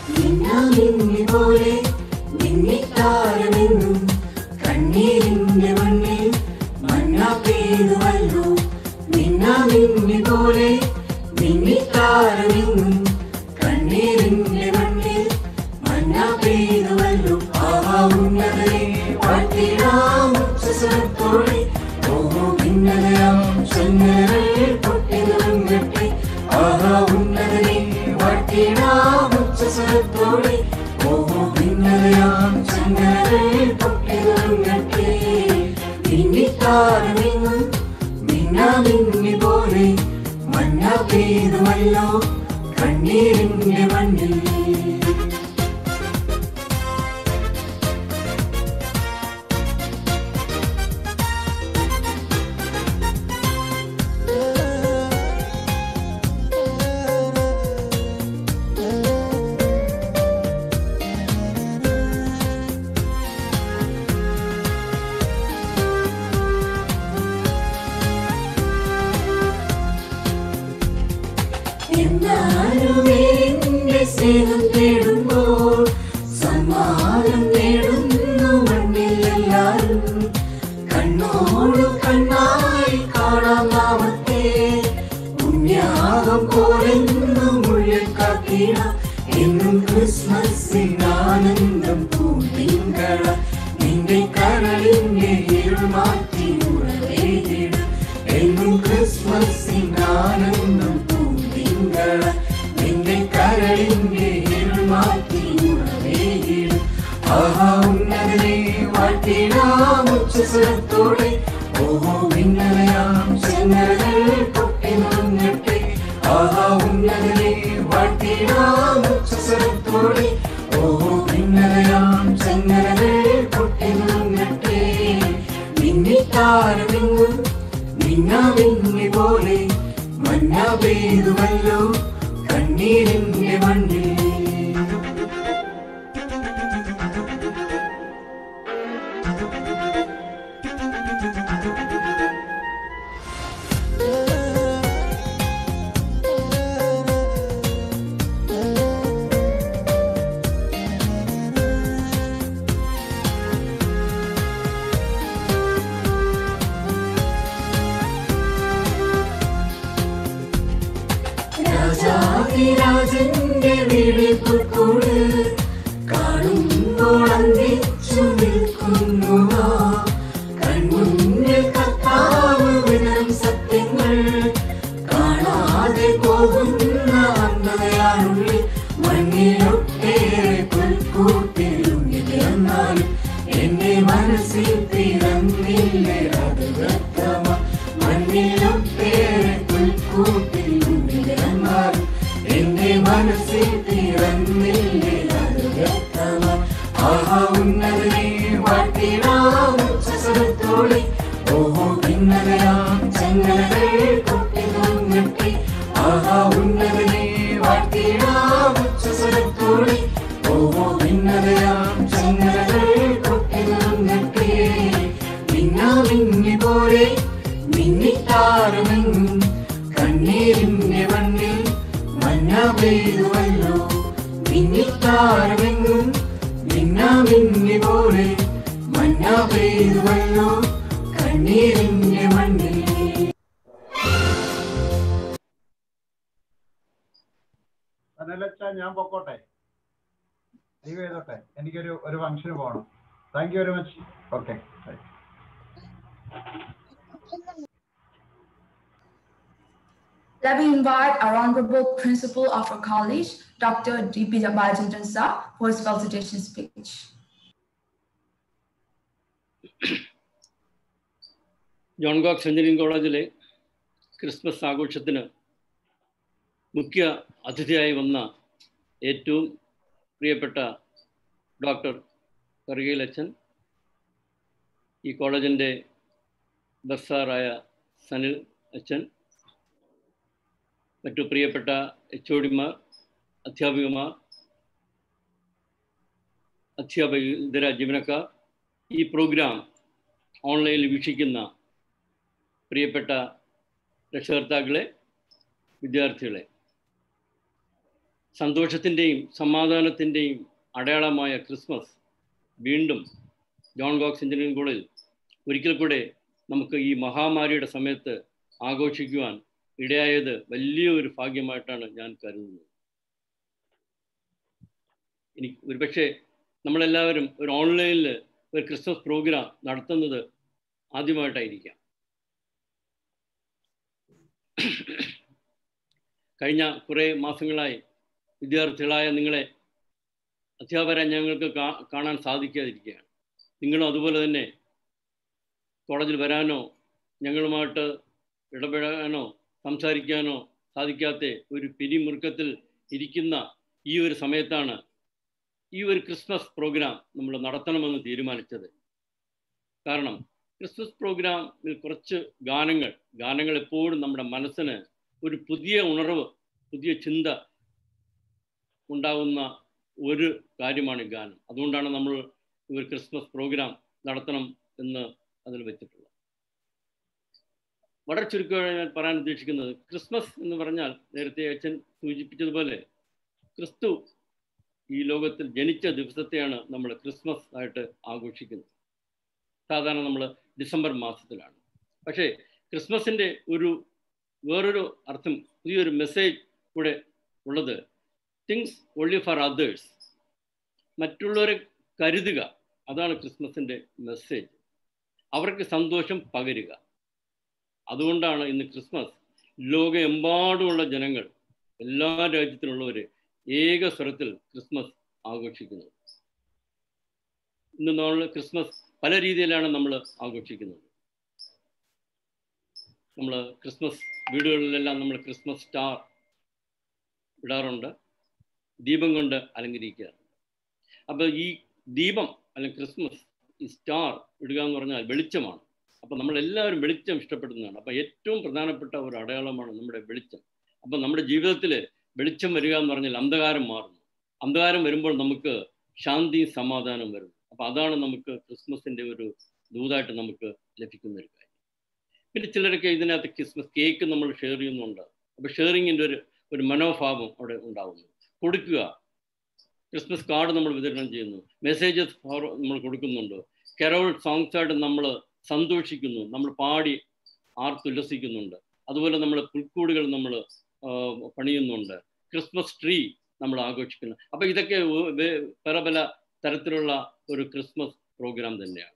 മിന്നാമിന്നി പോലെ മിന്നിത്താരമെന്നും കണ്ണീരിന്റെ മണ്ണിൽ മഞ്ഞ പെയ്തുവല്ലോ മിന്നാമിന്നി പോലെ മിന്നിത്താരമെന്നും കണ്ണീരിന്റെ മണ്ണിൽ മഞ്ഞ പെയ്തുവല്ലോ ആഹാ ഉന്നതരെ വാഴ്ത്തിടാം ഉച്ചസ്വരത്തോടെ ഓഹോ ഭിന്നതയാം ചങ്ങലകൾ പൊട്ടിനുറങ്ങട്ടെ ആഹാ ഉന്നതരെ വാഴ്ത്തിടാം ഉച്ചസ്വരത്തോടെ ഓഹോ ഭിന്നതയാം ചങ്ങലകൾ പൊട്ടിനുറങ്ങട്ടെ മിന്നിത്താരമെങ്ങും മിന്നാമിന്നി പോലെ മഞ്ഞ പെയ്തുമല്ലോ കണ്ണീരിന്റെ മണ്ണിൽ എന്നാലും എന്റെ സ്നേഹം തേടുമ്പോൾ സമ്മാനം നേടുന്നു മണ്ണിൽ എല്ലാരും കണ്ണോട് കണ്ണായി കാണാം നാമത്തെ പുണ്യാകം പോലെന്നും ഉള്ളിൽ കാക്കിട എന്നും ക്രിസ്മസിന് ആനന്ദം പൂത്തിങ്കള നിന്റെ കരളിന്റെ ഇരുൾ മാറ്റി ഉറവേകിട എന്നും ക്രിസ്മസിന് ആനന്ദം പൂത്തിങ്കള നിന്റെ കരളിന്റെ ഇരുൾ മാറ്റി ഉറവേകിട ആഹാ ഉന്നതനെ വാഴ്ത്തിടാം ഉച്ചസ്വരത്തോടെ ഓഹോ ഭിന്നതയാം ചെന്നകൾ പൊട്ടി നുറങ്ങട്ടെ ആഹാ ഉന്നതനെ വാഴ്ത്തിടാം ഉച്ചസ്വരത്തോടെ ഓഹോ ഭിന്നതയാം ചെന്നകൾ പൊട്ടി നുറങ്ങട്ടെ മിന്നിത്താരമെങ്ങും മിന്നാമിന്നി പോലെ മഞ്ഞ പെയ്തുവല്ലോ കണ്ണീരിന്റെ മണ്ണിൽ രാജാതിരാജന്റെ വീടിൽ പുൽക്കൂട് കാണുമ്പോൾ അന്തിച്ചു നിൽക്കുന്നു ആ കൺമുന്നിൽ കർത്താവ് വിതറും സത്യങ്ങൾ കാണാതെ പോകുന്ന അന്ധതയാണുള്ളിൽ മണ്ണിലൊട്ടേറെ പുൽക്കൂട്ടിലുണ്ണി പിറന്നാലും എന്റെ മനസ്സിൽ പിറന്നില്ലേ അത് വ്യക്തമാ മണ്ണിലൊട്ടേറെ പുൽക്കൂട്ടിലുണ്ണി പിറന്നാലും എന്റെ മനസ്സിൽ പിറന്നില്ലേ അത് വ്യക്തമാ ആഹാ ഉന്നതനെ വാട്ടിടാം ഉച്ചസ്വരത്തോടെ ഓഹോ ഭിന്നതയാം ചങ്ങലകൾ കൊട്ടി നുറങ്ങട്ടെ ആഹാ ഉന്നതനെ വാട്ടിടാം ഉച്ചസ്വരത്തോടെ ഓഹോ ഭിന്നതയാം ചങ്ങലകൾ കൊട്ടി നുറങ്ങട്ടെ മിന്നാമിന്നി പോലെ മിന്നിത്താരമെങ്ങും കണ്ണീരിന്റെ മണ്ണിൽ മഞ്ഞ പെയ്തുവല്ലോ മിന്നിത്താരമെങ്ങും മിന്നാമിന്നി പോലെ മഞ്ഞ പെയ്തുവല്ലോ കണ്ണീരിന്റെ മണ്ണിൽ അനലച്ച ഞാൻ പൊക്കോട്ടെ ലീവ് ചെയ്തോട്ടെ എനിക്കൊരു ഒരു ഫംഗ്ഷന് പോകണം thank you very much okay Let me invite our Honorable Principal of our college, Dr. D.P. Balachandran Sir, for his felicitation speech. John Cox engineering കോളേജിലെ ക്രിസ്മസ് ആഘോഷത്തിന് മുഖ്യ അതിഥിയായി വന്ന ഏറ്റവും പ്രിയപ്പെട്ട ഡോക്ടർ കറുകയിൽ അച്ഛൻ ഈ കോളേജിൻ്റെ ബസ്സാറായ സനിൽ അച്ഛൻ മറ്റു പ്രിയപ്പെട്ട എച്ച് ഒഡിമാർ അധ്യാപികമാർ അധ്യാപക ജീവനക്കാർ ഈ പ്രോഗ്രാം ഓൺലൈനിൽ വീക്ഷിക്കുന്ന പ്രിയപ്പെട്ട രക്ഷകർത്താക്കളെ വിദ്യാർത്ഥികളെ സന്തോഷത്തിൻ്റെയും സമാധാനത്തിൻ്റെയും അടയാളമായ ക്രിസ്മസ് വീണ്ടും ജോൺ ഗോക്സ് എഞ്ചിനീയറിംഗ് കോളേജിൽ ഒരിക്കൽ കൂടെ നമുക്ക് ഈ മഹാമാരിയുടെ സമയത്ത് ആഘോഷിക്കുവാൻ ഇടയായത് വലിയ ഒരു ഭാഗ്യമായിട്ടാണ് ഞാൻ കരുതുന്നത് എനിക്ക് ഒരുപക്ഷെ നമ്മളെല്ലാവരും ഒരു ഓൺലൈനിൽ ഒരു ക്രിസ്മസ് പ്രോഗ്രാം നടത്തുന്നത് ആദ്യമായിട്ടായിരിക്കാം കഴിഞ്ഞ കുറേ മാസങ്ങളായി വിദ്യാർത്ഥികളായ നിങ്ങളെ അധ്യാപകരെ ഞങ്ങൾക്ക് കാണാൻ സാധിക്കാതിരിക്കുകയാണ് നിങ്ങളും അതുപോലെ തന്നെ കോളേജിൽ വരാനോ ഞങ്ങളുമായിട്ട് ഇടപെടാനോ സംസാരിക്കാനോ സാധിക്കാത്ത ഒരു പിരിമുറുക്കത്തിൽ ഇരിക്കുന്ന ഈ ഒരു സമയത്താണ് ഈ ഒരു ക്രിസ്മസ് പ്രോഗ്രാം നമ്മൾ നടത്തണമെന്ന് തീരുമാനിച്ചത് കാരണം ക്രിസ്മസ് പ്രോഗ്രാമിൽ കുറച്ച് ഗാനങ്ങൾ ഗാനങ്ങൾ എപ്പോഴും നമ്മുടെ മനസ്സിന് ഒരു പുതിയ ഉണർവ് പുതിയ ചിന്ത ഉണ്ടാകുന്ന ഒരു കാര്യമാണ് ഗാനം അതുകൊണ്ടാണ് നമ്മൾ ഒരു ക്രിസ്മസ് പ്രോഗ്രാം നടത്തണം എന്ന് അതിൽ വെച്ചിട്ടുള്ളത് വളരെ ചുരുക്കമായി ഞാൻ പറയാൻ ഉദ്ദേശിക്കുന്നത് ക്രിസ്മസ് എന്ന് പറഞ്ഞാൽ നേരത്തെ അച്ഛൻ സൂചിപ്പിച്ചതുപോലെ ക്രിസ്തു ഈ ലോകത്തിൽ ജനിച്ച ദിവസത്തെയാണ് നമ്മൾ ക്രിസ്മസ് ആയിട്ട് ആഘോഷിക്കുന്നത് സാധാരണ നമ്മൾ ഡിസംബർ മാസത്തിലാണ് പക്ഷേ ക്രിസ്മസിൻ്റെ ഒരു വേറൊരു അർത്ഥം പുതിയൊരു മെസ്സേജ് കൂടെ ഉള്ളത് തിങ്സ് ഓൺലി ഫോർ അതേഴ്സ് മറ്റുള്ളവരെ കരുതുക അതാണ് ക്രിസ്മസിൻ്റെ മെസ്സേജ് അവർക്ക് സന്തോഷം പകരുക അതുകൊണ്ടാണ് ഇന്ന് ക്രിസ്മസ് ലോകമെമ്പാടുമുള്ള ജനങ്ങൾ എല്ലാ രാജ്യത്തിലുള്ളവർ ഏക സ്വരത്തിൽ ക്രിസ്മസ് ആഘോഷിക്കുന്നത് ഇന്ന് നമ്മൾ ക്രിസ്മസ് പല രീതിയിലാണ് നമ്മൾ ആഘോഷിക്കുന്നത് നമ്മൾ ക്രിസ്മസ് വീടുകളിലെല്ലാം നമ്മൾ ക്രിസ്മസ് സ്റ്റാർ ഇടാറുണ്ട് ദീപം കൊണ്ട് അലങ്കരിക്കാറുണ്ട് അപ്പോൾ ഈ ദീപം അല്ലെങ്കിൽ ക്രിസ്മസ് ഈ സ്റ്റാർ ഇടുക എന്ന് പറഞ്ഞാൽ വെളിച്ചമാണ് അപ്പം നമ്മളെല്ലാവരും വെളിച്ചം ഇഷ്ടപ്പെടുന്നതാണ് അപ്പം ഏറ്റവും പ്രധാനപ്പെട്ട ഒരു അടയാളമാണ് നമ്മുടെ വെളിച്ചം അപ്പം നമ്മുടെ ജീവിതത്തിൽ വെളിച്ചം വരിക എന്ന് പറഞ്ഞാൽ അന്ധകാരം മാറുന്നു അന്ധകാരം വരുമ്പോൾ നമുക്ക് ശാന്തിയും സമാധാനം വരുന്നു അപ്പം അതാണ് നമുക്ക് ക്രിസ്മസിൻ്റെ ഒരു ദൂതായിട്ട് നമുക്ക് ലഭിക്കുന്ന ഒരു കാര്യം പിന്നെ ചിലരൊക്കെ ഇതിനകത്ത് ക്രിസ്മസ് കേക്ക് നമ്മൾ ഷെയർ ചെയ്യുന്നുണ്ട് അപ്പോൾ ഷെയറിങ്ങിൻ്റെ ഒരു ഒരു മനോഭാവം അവിടെ ഉണ്ടാകുന്നു കൊടുക്കുക ക്രിസ്മസ് കാർഡ് നമ്മൾ വിതരണം ചെയ്യുന്നു മെസ്സേജസ് നമ്മൾ കൊടുക്കുന്നുണ്ട് കെറോൾ സോങ്സ് ആയിട്ട് നമ്മൾ സന്തോഷിക്കുന്നു നമ്മൾ പാടി ആർത്തുല്ലസിക്കുന്നുണ്ട് അതുപോലെ നമ്മൾ പുൽക്കൂടുകൾ നമ്മൾ പണിയുന്നുണ്ട് ക്രിസ്മസ് ട്രീ നമ്മൾ ആഘോഷിക്കുന്നു അപ്പം ഇതൊക്കെ പല പല തരത്തിലുള്ള ഒരു ക്രിസ്മസ് പ്രോഗ്രാം തന്നെയാണ്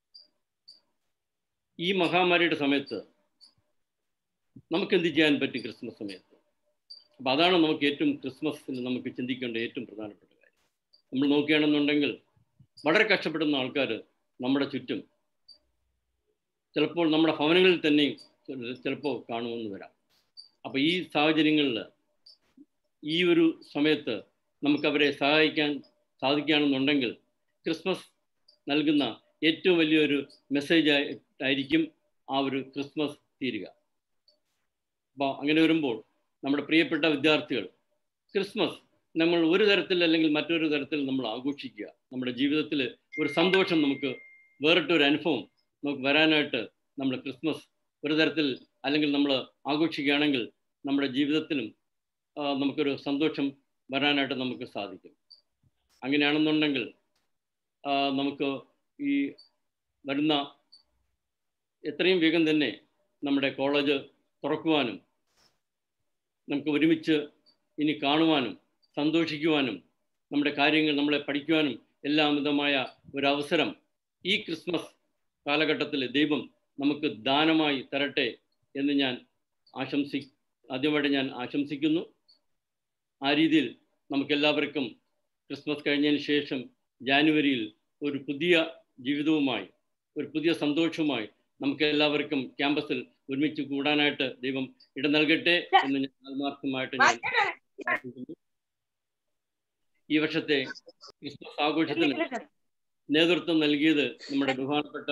ഈ മഹാമാരിയുടെ സമയത്ത് നമുക്ക് എന്ത് ചെയ്യാൻ പറ്റും ക്രിസ്മസ് സമയത്ത് അപ്പം അതാണ് നമുക്ക് ഏറ്റവും ക്രിസ്മസിൽ നമുക്ക് ചിന്തിക്കേണ്ട ഏറ്റവും പ്രധാനപ്പെട്ട കാര്യം നമ്മൾ നോക്കുകയാണെന്നുണ്ടെങ്കിൽ വളരെ കഷ്ടപ്പെടുന്ന ആൾക്കാർ നമ്മുടെ ചുറ്റും ചിലപ്പോൾ നമ്മുടെ ഭവനങ്ങളിൽ തന്നെയും ചിലപ്പോൾ കാണുമെന്ന് വരാം അപ്പോൾ ഈ സാഹചര്യങ്ങളിൽ ഈ ഒരു സമയത്ത് നമുക്ക് അവരെ സഹായിക്കാൻ സാധിക്കുകയാണെന്നുണ്ടെങ്കിൽ ക്രിസ്മസ് നൽകുന്ന ഏറ്റവും വലിയൊരു മെസ്സേജ് ആയിരിക്കും ആ ഒരു ക്രിസ്മസ് തീരുക അപ്പോൾ അങ്ങനെ വരുമ്പോൾ നമ്മുടെ പ്രിയപ്പെട്ട വിദ്യാർത്ഥികൾ ക്രിസ്മസ് നമ്മൾ ഒരു തരത്തിൽ അല്ലെങ്കിൽ മറ്റൊരു തരത്തിൽ നമ്മൾ ആഘോഷിക്കുക നമ്മുടെ ജീവിതത്തിൽ ഒരു സന്തോഷം നമുക്ക് വേറിട്ടൊരു അനുഭവം നമുക്ക് വരാനായിട്ട് നമ്മൾ ക്രിസ്മസ് ഒരു തരത്തിൽ അല്ലെങ്കിൽ നമ്മൾ ആഘോഷിക്കുകയാണെങ്കിൽ നമ്മുടെ ജീവിതത്തിലും നമുക്കൊരു സന്തോഷം വരാനായിട്ട് നമുക്ക് സാധിക്കും അങ്ങനെയാണെന്നുണ്ടെങ്കിൽ നമുക്ക് ഈ വരുന്ന എത്രയും വേഗം തന്നെ നമ്മുടെ കോളേജ് തുറക്കുവാനും നമുക്ക് ഒരുമിച്ച് ഇനി കാണുവാനും സന്തോഷിക്കുവാനും നമ്മുടെ കാര്യങ്ങൾ നമ്മളെ പഠിക്കുവാനും എല്ലാ വിധമായ ഒരവസരം ഈ ക്രിസ്മസ് കാലഘട്ടത്തിൽ ദൈവം നമുക്ക് ദാനമായി തരട്ടെ എന്ന് ഞാൻ ആശംസി ആദ്യമായിട്ട് ഞാൻ ആശംസിക്കുന്നു ആ രീതിയിൽ നമുക്കെല്ലാവർക്കും ക്രിസ്മസ് കഴിഞ്ഞതിന് ശേഷം ജാനുവരിയിൽ ഒരു പുതിയ ജീവിതവുമായി ഒരു പുതിയ സന്തോഷവുമായി നമുക്ക് എല്ലാവർക്കും ക്യാമ്പസിൽ ഒരുമിച്ച് കൂടാനായിട്ട് ദൈവം ഇട നൽകട്ടെ എന്ന് ഞാൻ ആത്മാർത്ഥമായിട്ട് ഞാൻ പ്രാർത്ഥിക്കുന്നു ഈ വർഷത്തെ ക്രിസ്മസ് ആഘോഷത്തിന് നേതൃത്വം നൽകിയത് നമ്മുടെ ബഹുമാനപ്പെട്ട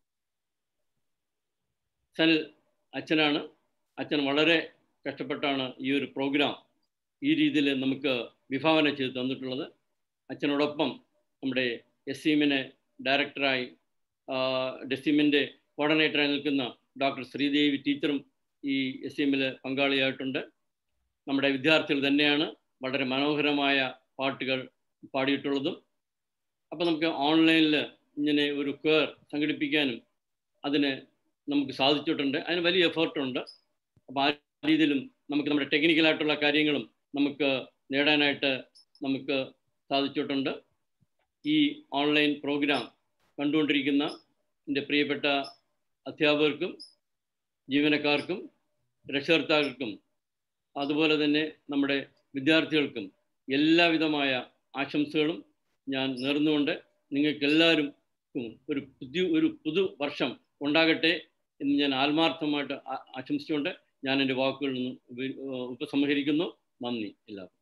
സനൽ അച്ഛനാണ് അച്ഛൻ വളരെ കഷ്ടപ്പെട്ടാണ് ഈ ഒരു പ്രോഗ്രാം ഈ രീതിയിൽ നമുക്ക് വിഭാവന ചെയ്ത് തന്നിട്ടുള്ളത് അച്ഛനോടൊപ്പം നമ്മുടെ എസ് സീമിനെ ഡയറക്ടറായി ഡെസിമിൻ്റെ കോർഡിനേറ്ററായി നിൽക്കുന്ന ഡോക്ടർ ശ്രീദേവി ടീച്ചറും ഈ എസ് സീമിൽ പങ്കാളിയായിട്ടുണ്ട് നമ്മുടെ വിദ്യാർത്ഥികൾ തന്നെയാണ് വളരെ മനോഹരമായ പാട്ടുകൾ പാടിയിട്ടുള്ളതും അപ്പം നമുക്ക് ഓൺലൈനിൽ ഇങ്ങനെ ഒരു ക്വയർ സംഘടിപ്പിക്കാനും അതിന് നമുക്ക് സാധിച്ചിട്ടുണ്ട് അതിന് വലിയ എഫേർട്ടുണ്ട് അപ്പോൾ ആ രീതിയിലും നമുക്ക് നമ്മുടെ ടെക്നിക്കലായിട്ടുള്ള കാര്യങ്ങളും നമുക്ക് നേടാനായിട്ട് നമുക്ക് സാധിച്ചിട്ടുണ്ട് ഈ ഓൺലൈൻ പ്രോഗ്രാം കണ്ടുകൊണ്ടിരിക്കുന്ന എൻ്റെ പ്രിയപ്പെട്ട അധ്യാപകർക്കും ജീവനക്കാർക്കും രക്ഷകർത്താക്കൾക്കും അതുപോലെ തന്നെ നമ്മുടെ വിദ്യാർത്ഥികൾക്കും എല്ലാവിധമായ ആശംസകളും ഞാൻ നേർന്നുകൊണ്ട് നിങ്ങൾക്ക് എല്ലാവരും ഒരു പുതിയ ഒരു പുതു വർഷം ഉണ്ടാകട്ടെ എന്ന് ഞാൻ ആത്മാർത്ഥമായിട്ട് ആ- ആശംസിച്ചുകൊണ്ട് ഞാൻ എൻ്റെ വാക്കുകളിൽ നിന്ന് ഉപ- ഉപസംഹരിക്കുന്നു നന്ദി എല്ലാവർക്കും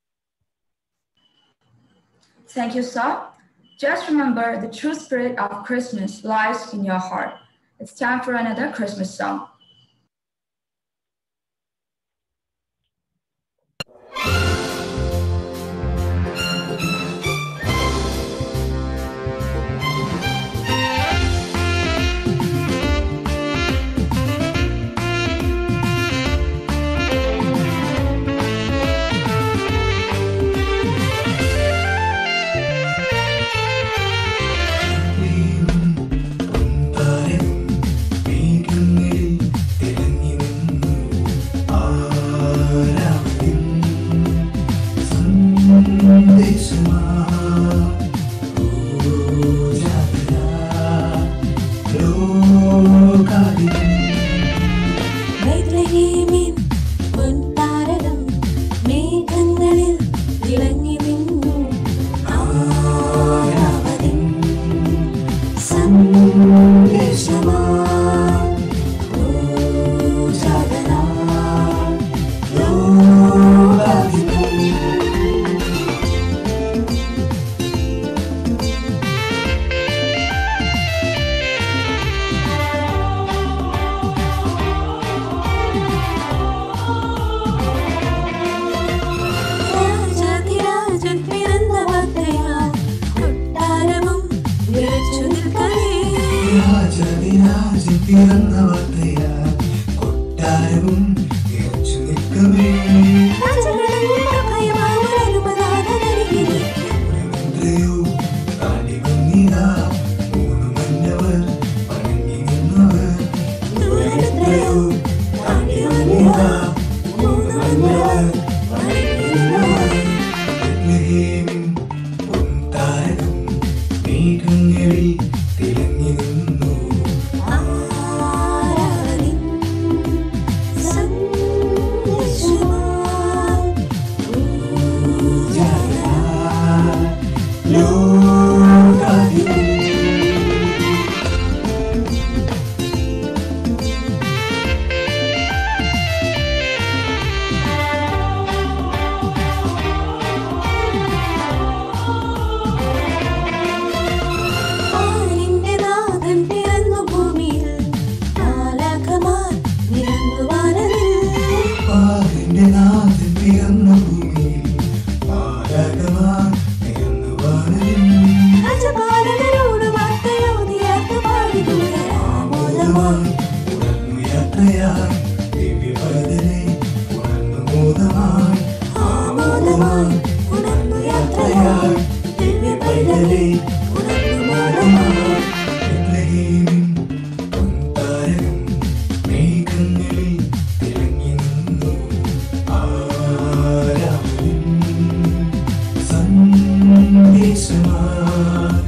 Thank you, sir. Just remember the true spirit of Christmas lies in your heart. It's time for another Christmas song. ബൈത്ലഹേമിൻ പൊൻതാരകം മേഘങ്ങളിൽ വിളങ്ങി നിന്നു ആരാവതിൻ സന്ദേശമാ പൂജാതനാ ലോകാധിപൻ രാജാധിരാജൻ പിറന്ന വാർത്തയാൽ കൊട്ടാരവും വിളിച്ചു നിൽക്കണേ രാജവിരാജൻ പിറന്ന വാർത്തയാൽ കൊട്ടാരവും ഇറച്ചു നിൽക്കവേ രാജകളും ഭയമാവൊരനുപനാഥനരികിലെ എത്രയോ താണ്ടി വന്നിതാ മൂന്ന് മന്നവർ വണങ്ങി നിന്നവർ എത്രയോ താണ്ടി വന്നിതാ മൂന്ന് മന്നവർ വണങ്ങി നിന്നവർ ബെത്ലഹേമിൻ പൊൻതാരകം മേഘങ്ങളിൽ തിളങ്ങി നിന്നു ആരാധനിൻ സന്ദേശമായി പൂജാതനായി ലോകാധിപൻ ആനിന്റെ നാഥൻ പിറന്നു ഭൂമിയിൽ മാലാഖമാർ നിരന്നു വാനതിൽ പാതിന്റെ നാഥൻ പിറന്ന ഭൂമിയിൽ മാലാഖമാർ നിരന്നു വാനതിൽ രാജപാലകരോട് വാർത്തയോതിയാർത്ത് പാടി ദൂരരാമോദമായി ആമോദമായി ഉണർന്നു യാത്രയായി ദിവ്യപദനെ ഉണർന്നു മോദമായി ആമോദമായി ഉണർന്നു യാത്രയായി ദിവ്യ പൈതലെ ഉണർന്നു മോദമായി ബെത്ലഹേമിൻ പൊൻതാരകം മേഘങ്ങളിൽ തിളങ്ങി നിന്നു ആരാധനൻ സന്ദേശമായി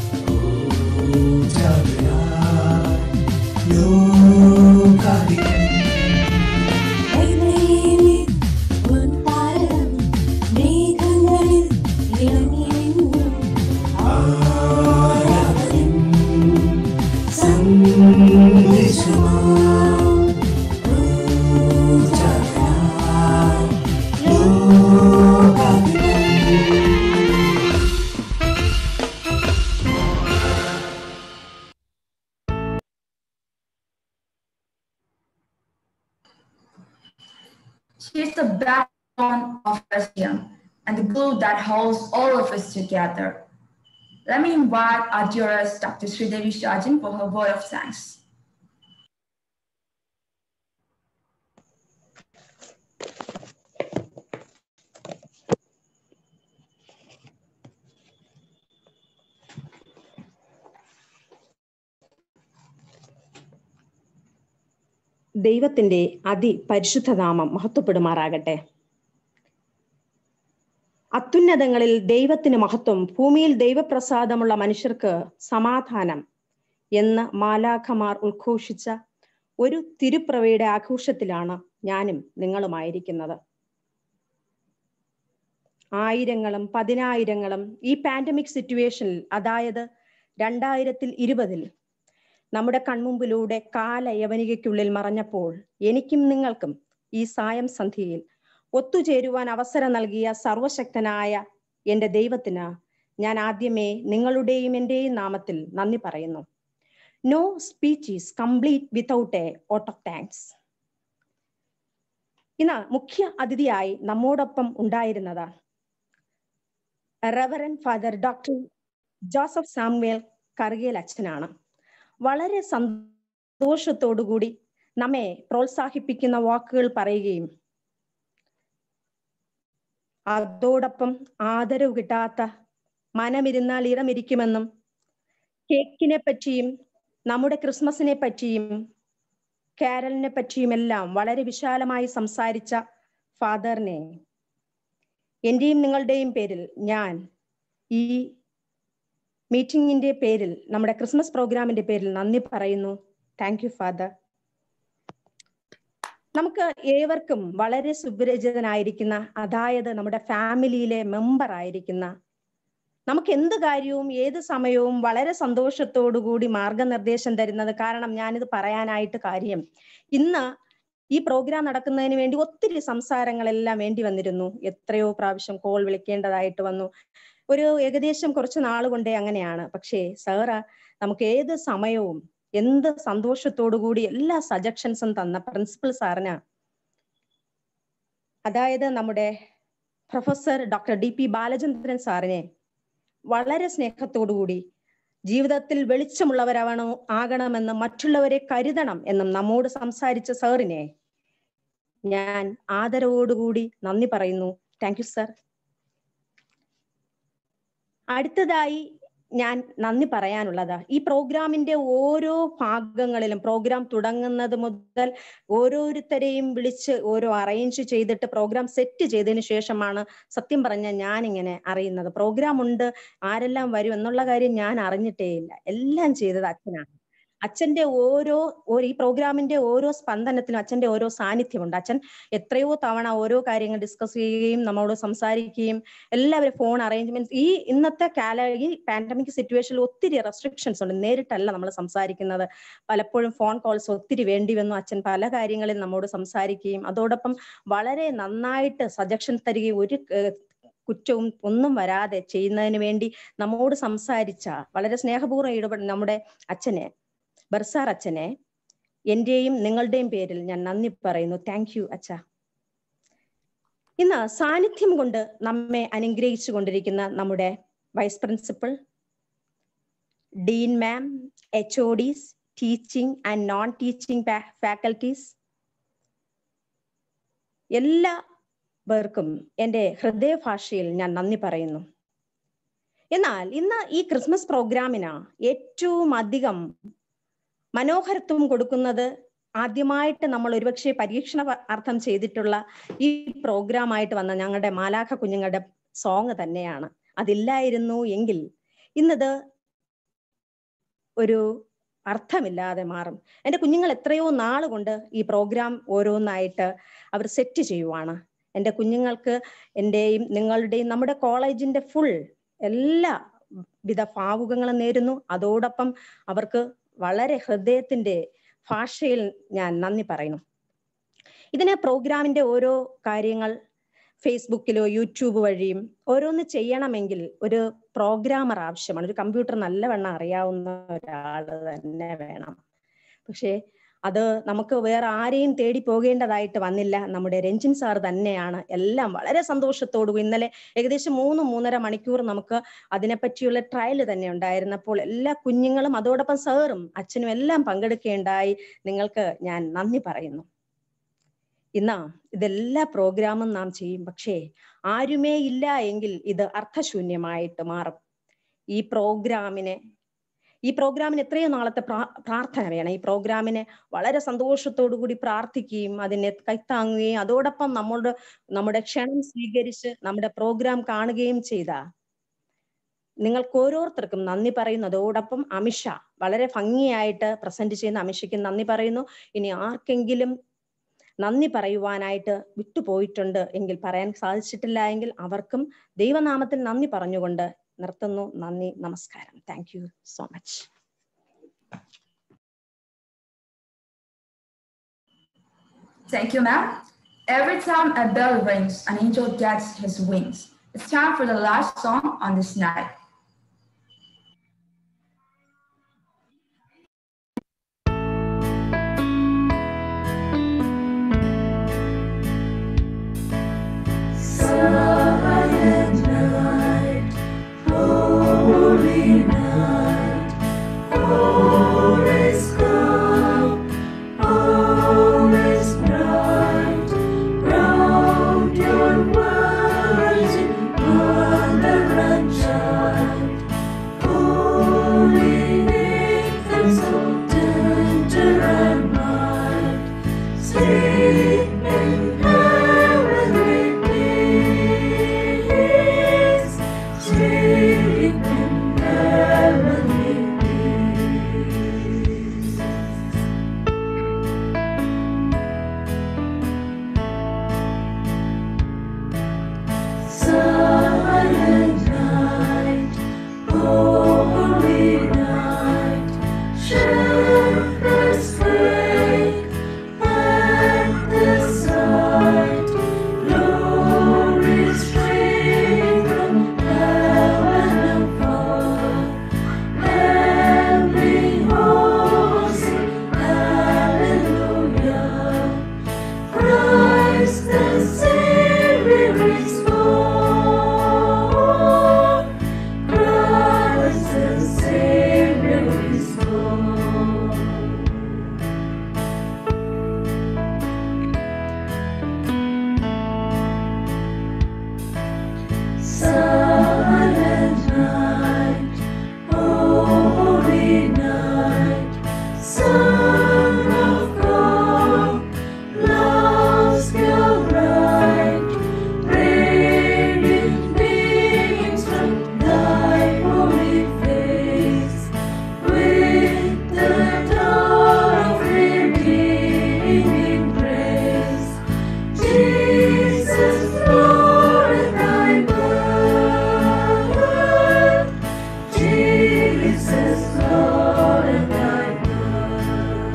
പൂജാതനായി ലോകാധിപൻ ബൈബിളിൽ പൊൻതാരം മേഘങ്ങളിൽ വിളങ്ങി നിന്നു ആരാധനൻ സന്ദേശമായി പൂജാതനായി ലോകാധിപൻ She is the backbone of STM and the glue that holds all of us together. Let me invite our dearest Dr. Sridevi Shajan for her word of thanks. ദൈവത്തിന്റെ അതിപരിശുദ്ധ നാമം മഹത്വപ്പെടുമാറാകട്ടെ അത്യുന്നതങ്ങളിൽ ദൈവത്തിന് മഹത്വം ഭൂമിയിൽ ദൈവപ്രസാദമുള്ള മനുഷ്യർക്ക് സമാധാനം എന്ന് മാലാഖമാർ ഉദ്ഘോഷിച്ച ഒരു തിരുപ്രവയുടെ ആഘോഷത്തിലാണ് ഞാനും നിങ്ങളുമായിരിക്കുന്നത് ആയിരങ്ങളും പതിനായിരങ്ങളും ഈ പാൻഡമിക് സിറ്റുവേഷനിൽ അതായത് രണ്ടായിരത്തിൽ ഇരുപതിൽ നമ്മുടെ കൺമുമ്പിലൂടെ കാലയവനികയ്ക്കുള്ളിൽ മറഞ്ഞപ്പോൾ എനിക്കും നിങ്ങൾക്കും ഈ സായം സന്ധ്യയിൽ ഒത്തുചേരുവാൻ അവസരം നൽകിയ സർവശക്തനായ എൻ്റെ ദൈവത്തിന് ഞാൻ ആദ്യമേ നിങ്ങളുടെയും എൻ്റെയും നാമത്തിൽ നന്ദി പറയുന്നു no speech is complete without a vote of thanks ഇന്ന് മുഖ്യ അതിഥിയായി നമ്മോടൊപ്പം ഉണ്ടായിരുന്നത് reverend father doctor Joseph Samuel Karukel അച്ഛനാണ് വളരെ സന്തോഷത്തോടുകൂടി നമ്മെ പ്രോത്സാഹിപ്പിക്കുന്ന വാക്കുകൾ പറയുകയും അതോടൊപ്പം ആദരവ് കിട്ടാത്ത മനമിരുന്നാൽ ഇറമിരിക്കുമെന്നും കേക്കിനെ പറ്റിയും നമ്മുടെ ക്രിസ്മസിനെ പറ്റിയും കാരലിനെ പറ്റിയും എല്ലാം വളരെ വിശാലമായി സംസാരിച്ച ഫാദറിനെ എന്റെയും നിങ്ങളുടെയും പേരിൽ ഞാൻ ഈ മീറ്റിംഗിന്റെ പേരിൽ നമ്മുടെ ക്രിസ്മസ് പ്രോഗ്രാമിന്റെ പേരിൽ നന്ദി പറയുന്നു താങ്ക് യു ഫാദർ നമുക്ക് ഏവർക്കും വളരെ സുപരിചിതനായിരിക്കുന്ന അതായത് നമ്മുടെ ഫാമിലിയിലെ മെമ്പർ ആയിരിക്കുന്ന നമുക്ക് എന്ത് കാര്യവും ഏത് സമയവും വളരെ സന്തോഷത്തോടുകൂടി മാർഗനിർദ്ദേശം തരുന്നത് കാരണം ഞാനിത് പറയാനായിട്ട് കാര്യം ഇന്ന് ഈ പ്രോഗ്രാം നടക്കുന്നതിന് വേണ്ടി ഒത്തിരി സംസാരങ്ങളെല്ലാം വേണ്ടി വന്നിരുന്നു എത്രയോ പ്രാവശ്യം കോൾ വിളിക്കേണ്ടതായിട്ട് വന്നു ഒരു ഏകദേശം കുറച്ച് നാൾ കൊണ്ടേ അങ്ങനെയാണ് പക്ഷേ സാറ് നമുക്ക് ഏത് സമയവും എന്ത് സന്തോഷത്തോടു കൂടി എല്ലാ സജഷൻസും തന്ന പ്രിൻസിപ്പൽ സാറിന് അതായത് നമ്മുടെ professor doctor D P Balachandran സാറിനെ വളരെ സ്നേഹത്തോടുകൂടി ജീവിതത്തിൽ വെളിച്ചമുള്ളവരാവണോ ആകണമെന്ന് മറ്റുള്ളവരെ കരുതണം എന്നും നമ്മോട് സംസാരിച്ച സാറിനെ ഞാൻ ആദരവോടുകൂടി നന്ദി പറയുന്നു താങ്ക് യു സർ അടുത്തതായി ഞാൻ നന്ദി പറയാനുള്ളത് ഈ പ്രോഗ്രാമിന്റെ ഓരോ ഭാഗങ്ങളിലും പ്രോഗ്രാം തുടങ്ങുന്നത് മുതൽ ഓരോരുത്തരെയും വിളിച്ച് ഓരോ അറേഞ്ച് ചെയ്തിട്ട് പ്രോഗ്രാം സെറ്റ് ചെയ്തതിന് ശേഷമാണ് സത്യം പറഞ്ഞ ഞാൻ ഇങ്ങനെ അറിയുന്നത് പ്രോഗ്രാം ഉണ്ട് ആരെല്ലാം വരും എന്നുള്ള കാര്യം ഞാൻ അറിഞ്ഞിട്ടേ ഇല്ല എല്ലാം ചെയ്തത് അച്ഛനാണ് അച്ഛന്റെ ഓരോ ഈ പ്രോഗ്രാമിന്റെ ഓരോ സ്പന്ദനത്തിനും അച്ഛന്റെ ഓരോ സാന്നിധ്യമുണ്ട് അച്ഛൻ എത്രയോ തവണ ഓരോ കാര്യങ്ങൾ ഡിസ്കസ് ചെയ്യുകയും നമ്മളോട് സംസാരിക്കുകയും എല്ലാവരും ഫോൺ അറേഞ്ച്മെന്റ്സ് ഈ ഇന്നത്തെ കാല ഈ പാൻഡമിക് സിറ്റുവേഷനിൽ ഒത്തിരി റെസ്ട്രിക്ഷൻസ് ഉണ്ട് നേരിട്ടല്ല നമ്മൾ സംസാരിക്കുന്നത് പലപ്പോഴും ഫോൺ കോൾസ് ഒത്തിരി വേണ്ടി വന്നു അച്ഛൻ പല കാര്യങ്ങളിൽ നമ്മോട് സംസാരിക്കുകയും അതോടൊപ്പം വളരെ നന്നായിട്ട് സജഷൻ തരികയും ഒരു കുറ്റവും ഒന്നും വരാതെ ചെയ്യുന്നതിന് വേണ്ടി നമ്മോട് സംസാരിച്ച വളരെ സ്നേഹപൂർവ്വം ഇടപെടുന്ന നമ്മുടെ അച്ഛനെ ബർസാർ അച്ഛനെ എന്റെയും നിങ്ങളുടെയും പേരിൽ ഞാൻ നന്ദി പറയുന്നു താങ്ക് യു അച്ഛ ഇന്ന് സാന്നിധ്യം കൊണ്ട് നമ്മെ അനുഗ്രഹിച്ചു കൊണ്ടിരിക്കുന്ന നമ്മുടെ vice principal dean ma'am H O Ds teaching and non teaching faculties എല്ലാ പേർക്കും എൻ്റെ ഹൃദയഭാഷയിൽ ഞാൻ നന്ദി പറയുന്നു എന്നാൽ ഇന്ന് ഈ ക്രിസ്മസ് പ്രോഗ്രാമിന് ഏറ്റവും അധികം മനോഹരത്വം കൊടുക്കുന്നത് ആദ്യമായിട്ട് നമ്മൾ ഒരുപക്ഷെ പരീക്ഷണ അർത്ഥം ചെയ്തിട്ടുള്ള ഈ പ്രോഗ്രാമായിട്ട് വന്ന ഞങ്ങളുടെ മാലാഖ കുഞ്ഞുങ്ങളുടെ സോങ് തന്നെയാണ് അതില്ലായിരുന്നു എങ്കിൽ ഇന്നത് ഒരു അർത്ഥമില്ലാതെ മാറും എൻ്റെ കുഞ്ഞുങ്ങൾ എത്രയോ നാൾ കൊണ്ട് ഈ പ്രോഗ്രാം ഓരോന്നായിട്ട് അവർ സെറ്റ് ചെയ്യുവാണ് എൻ്റെ കുഞ്ഞുങ്ങൾക്ക് എൻ്റെയും നിങ്ങളുടെയും നമ്മുടെ കോളേജിന്റെ ഫുൾ എല്ലാ വിധ ഭാവുകങ്ങളും നേരുന്നു അതോടൊപ്പം അവർക്ക് വളരെ ഹൃദയത്തിന്റെ ഭാഷയിൽ ഞാൻ നന്ദി പറയുന്നു ഇതിനെ പ്രോഗ്രാമിന്റെ ഓരോ കാര്യങ്ങൾ ഫേസ്ബുക്കിലോ യൂട്യൂബ് വഴിയും ഓരോന്ന് ചെയ്യണമെങ്കിൽ ഒരു പ്രോഗ്രാമർ ആവശ്യമാണ് ഒരു കമ്പ്യൂട്ടർ നല്ലവണ്ണം അറിയാവുന്ന ഒരാൾ തന്നെ വേണം പക്ഷേ അത് നമുക്ക് വേറെ ആരെയും തേടി പോകേണ്ടതായിട്ട് വന്നില്ല നമ്മുടെ രഞ്ജിൻ സാർ തന്നെയാണ് എല്ലാം വളരെ സന്തോഷത്തോടു ഇന്നലെ ഏകദേശം മൂന്ന് മൂന്നര മണിക്കൂർ നമുക്ക് അതിനെപ്പറ്റിയുള്ള ട്രയൽ തന്നെ ഉണ്ടായിരുന്നപ്പോൾ എല്ലാ കുഞ്ഞുങ്ങളും അതോടൊപ്പം സാറും അച്ഛനും എല്ലാം പങ്കെടുക്കേണ്ടായി നിങ്ങൾക്ക് ഞാൻ നന്ദി പറയുന്നു ഇന്ന് ഇതെല്ലാ പ്രോഗ്രാമും നാം ചെയ്യും പക്ഷേ ആരുമേ ഇല്ല എങ്കിൽ ഇത് അർത്ഥശൂന്യമായിട്ട് മാറും ഈ പ്രോഗ്രാമിനെ ഈ പ്രോഗ്രാമിന് എത്രയോ നാളത്തെ പ്രാ- പ്രാർത്ഥന വേണം ഈ പ്രോഗ്രാമിനെ വളരെ സന്തോഷത്തോടു കൂടി പ്രാർത്ഥിക്കുകയും അതിനെ കൈത്താങ്ങുകയും അതോടൊപ്പം നമ്മളുടെ നമ്മുടെ ക്ഷണം സ്വീകരിച്ച് നമ്മുടെ പ്രോഗ്രാം കാണുകയും ചെയ്ത നിങ്ങൾക്ക് ഓരോരുത്തർക്കും നന്ദി പറയുന്നു അതോടൊപ്പം അമിഷ വളരെ ഭംഗിയായിട്ട് പ്രസന്റ് ചെയ്യുന്ന അമിഷയ്ക്ക് നന്ദി പറയുന്നു ഇനി ആർക്കെങ്കിലും നന്ദി പറയുവാനായിട്ട് വിട്ടുപോയിട്ടുണ്ട് എങ്കിൽ പറയാൻ സാധിച്ചിട്ടില്ല എങ്കിൽ അവർക്കും ദൈവനാമത്തിൽ നന്ദി പറഞ്ഞുകൊണ്ട് നിർത്തുന്നു നന്ദി നമസ്കാരം thank you so much Thank you, ma'am. Every time a bell rings, an angel gets his wings. It's time for the last song on this night. Silent night, holy night, all is calm, all is bright. Round your virgin mother and child, holy infant, so tender and mild, sleep in heavenly peace, sleep in heavenly peace. Silent night, holy night, shepherds wake at the sight, glory stream from heaven afar, every host sing hallelujah. Christ the Savior is born. Christ the Savior is born. Silent night, holy night, Son of God, love's pure light, radiant beams from thy holy face, with the dawn of redeeming grace. Jesus, Lord, at thy birth. Jesus, Lord, at thy birth.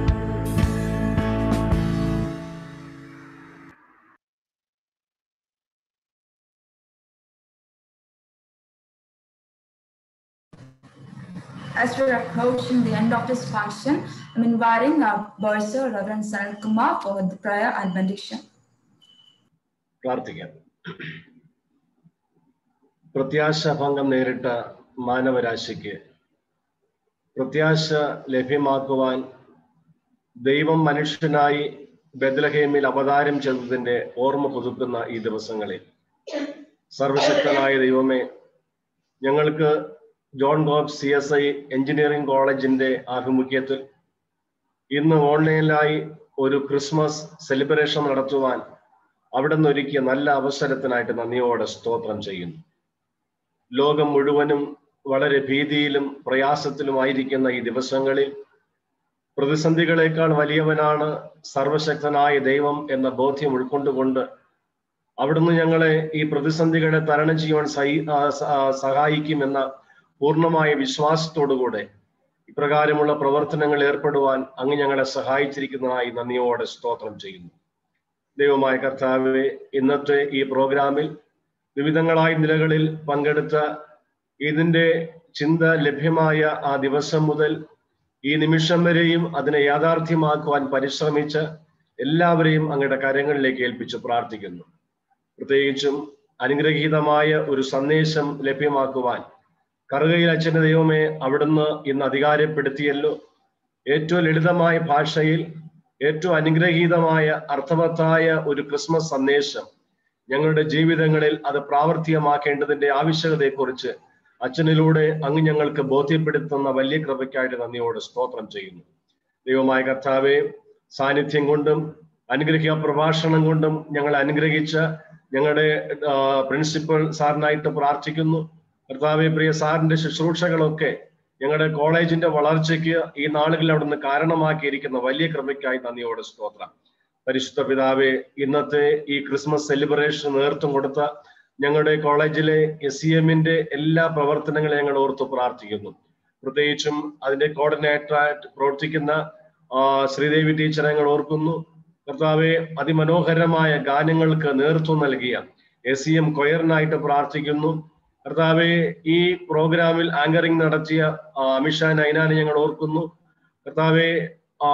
As we're approaching the end of this function, I'm inviting our Bursar, Reverend Sanat Kumar, for the prayer and benediction. പ്രാർത്ഥിക്കാം പ്രത്യാശഭംഗം നേരിട്ട മാനവരാശിക്ക് പ്രത്യാശ ലഭ്യമാക്കുവാൻ ദൈവം മനുഷ്യനായി ബദലഹേമിൽ അവതാരം ചെയ്തതിന്റെ ഓർമ്മ പുതുക്കുന്ന ഈ ദിവസങ്ങളിൽ സർവശക്തനായ ദൈവമേ ഞങ്ങൾക്ക് ജോൺ ഗോബ് സി എസ് ഐ എഞ്ചിനീയറിംഗ് കോളേജിന്റെ ആഭിമുഖ്യത്തിൽ ഇന്ന് ഓൺലൈനിലായി ഒരു ക്രിസ്മസ് സെലിബ്രേഷൻ നടത്തുവാൻ അവിടെ ഒരുക്കിയ നല്ല അവസരത്തിനായിട്ട് നന്ദിയോടെ സ്തോത്രം ചെയ്യുന്നു ലോകം മുഴുവനും വളരെ ഭീതിയിലും പ്രയാസത്തിലുമായിരിക്കുന്ന ഈ ദിവസങ്ങളിൽ പ്രതിസന്ധികളെക്കാൾ വലിയവനാണ് സർവശക്തനായ ദൈവം എന്ന ബോധ്യം ഉൾക്കൊണ്ടുകൊണ്ട് അവിടുന്ന് ഞങ്ങളെ ഈ പ്രതിസന്ധികളെ തരണം ചെയ്യുവാൻ സഹി- ആ, സ- ആ, സഹായിക്കുമെന്ന പൂർണ്ണമായ വിശ്വാസത്തോടുകൂടെ ഇപ്രകാരമുള്ള പ്രവർത്തനങ്ങൾ ഏർപ്പെടുവാൻ അങ്ങ് ഞങ്ങളെ സഹായിച്ചിരിക്കുന്നതായി നന്ദിയോടെ സ്തോത്രം ചെയ്യുന്നു ദൈവമായ കർത്താവെ ഇന്നത്തെ ഈ പ്രോഗ്രാമിൽ വിവിധങ്ങളായ നിലകളിൽ പങ്കെടുത്ത ഇതിന്റെ ചിന്ത ലഭ്യമായ ആ ദിവസം മുതൽ ഈ നിമിഷം വരെയും അതിനെ യാഥാർത്ഥ്യമാക്കുവാൻ പരിശ്രമിച്ച എല്ലാവരെയും അങ്ങയുടെ കരങ്ങളിലേക്ക് ഏൽപ്പിച്ച് പ്രാർത്ഥിക്കുന്നു പ്രത്യേകിച്ചും അനുഗ്രഹീതമായ ഒരു സന്ദേശം ലഭ്യമാക്കുവാൻ കറുകയിൽ അച്ഛന്റെ ദൈവമേ അവിടുന്ന് ഇന്ന് അധികാരപ്പെടുത്തിയല്ലോ ഏറ്റവും ലളിതമായ ഭാഷയിൽ ഏറ്റവും അനുഗ്രഹീതമായ അർത്ഥവത്തായ ഒരു ക്രിസ്മസ് സന്ദേശം ഞങ്ങളുടെ ജീവിതങ്ങളിൽ അത് പ്രാവർത്തികമാക്കേണ്ടതിന്റെ ആവശ്യകതയെക്കുറിച്ച് അച്ഛനിലൂടെ അങ്ങ് ഞങ്ങൾക്ക് ബോധ്യപ്പെടുത്തുന്ന വലിയ കൃപയ്ക്കായിട്ട് നന്ദിയോട് സ്തോത്രം ചെയ്യുന്നു ദൈവമായ കർത്താവെ സാന്നിധ്യം കൊണ്ടും അനുഗ്രഹിക പ്രഭാഷണം കൊണ്ടും ഞങ്ങളെ അനുഗ്രഹിച്ച ഞങ്ങളുടെ പ്രിൻസിപ്പൽ സാറിനായിട്ട് പ്രാർത്ഥിക്കുന്നു കർത്താവെ പ്രിയ സാറിന്റെ ശുശ്രൂഷകളൊക്കെ ഞങ്ങളുടെ കോളേജിന്റെ വളർച്ചയ്ക്ക് ഈ നാളുകളിൽ അവിടുന്ന് കാരണമാക്കിയിരിക്കുന്ന വലിയ കൃപയ്ക്കായി നന്ദിയോടെ സ്തോത്രം പരിശുദ്ധ പിതാവെ ഇന്നത്തെ ഈ ക്രിസ്മസ് സെലിബ്രേഷൻ നേതൃത്വം കൊടുത്ത ഞങ്ങളുടെ കോളേജിലെ എസ് സി എമ്മിന്റെ എല്ലാ പ്രവർത്തനങ്ങളെ ഞങ്ങൾ ഓർത്ത് പ്രാർത്ഥിക്കുന്നു പ്രത്യേകിച്ചും അതിന്റെ കോർഡിനേറ്ററായിട്ട് പ്രവർത്തിക്കുന്ന ആ, ശ്രീദേവി ടീച്ചറെ ഞങ്ങൾ ഓർക്കുന്നു കർത്താവെ അതിമനോഹരമായ ഗാനങ്ങൾക്ക് നേതൃത്വം നൽകിയ എസ് സി എം കൊയറിനായിട്ട് പ്രാർത്ഥിക്കുന്നു കർത്താവെ ഈ പ്രോഗ്രാമിൽ ആങ്കറിംഗ് നടത്തിയ ആ, അമിത്ഷാ നൈനാനെ ഞങ്ങൾ ഓർക്കുന്നു കർത്താവെ ആ,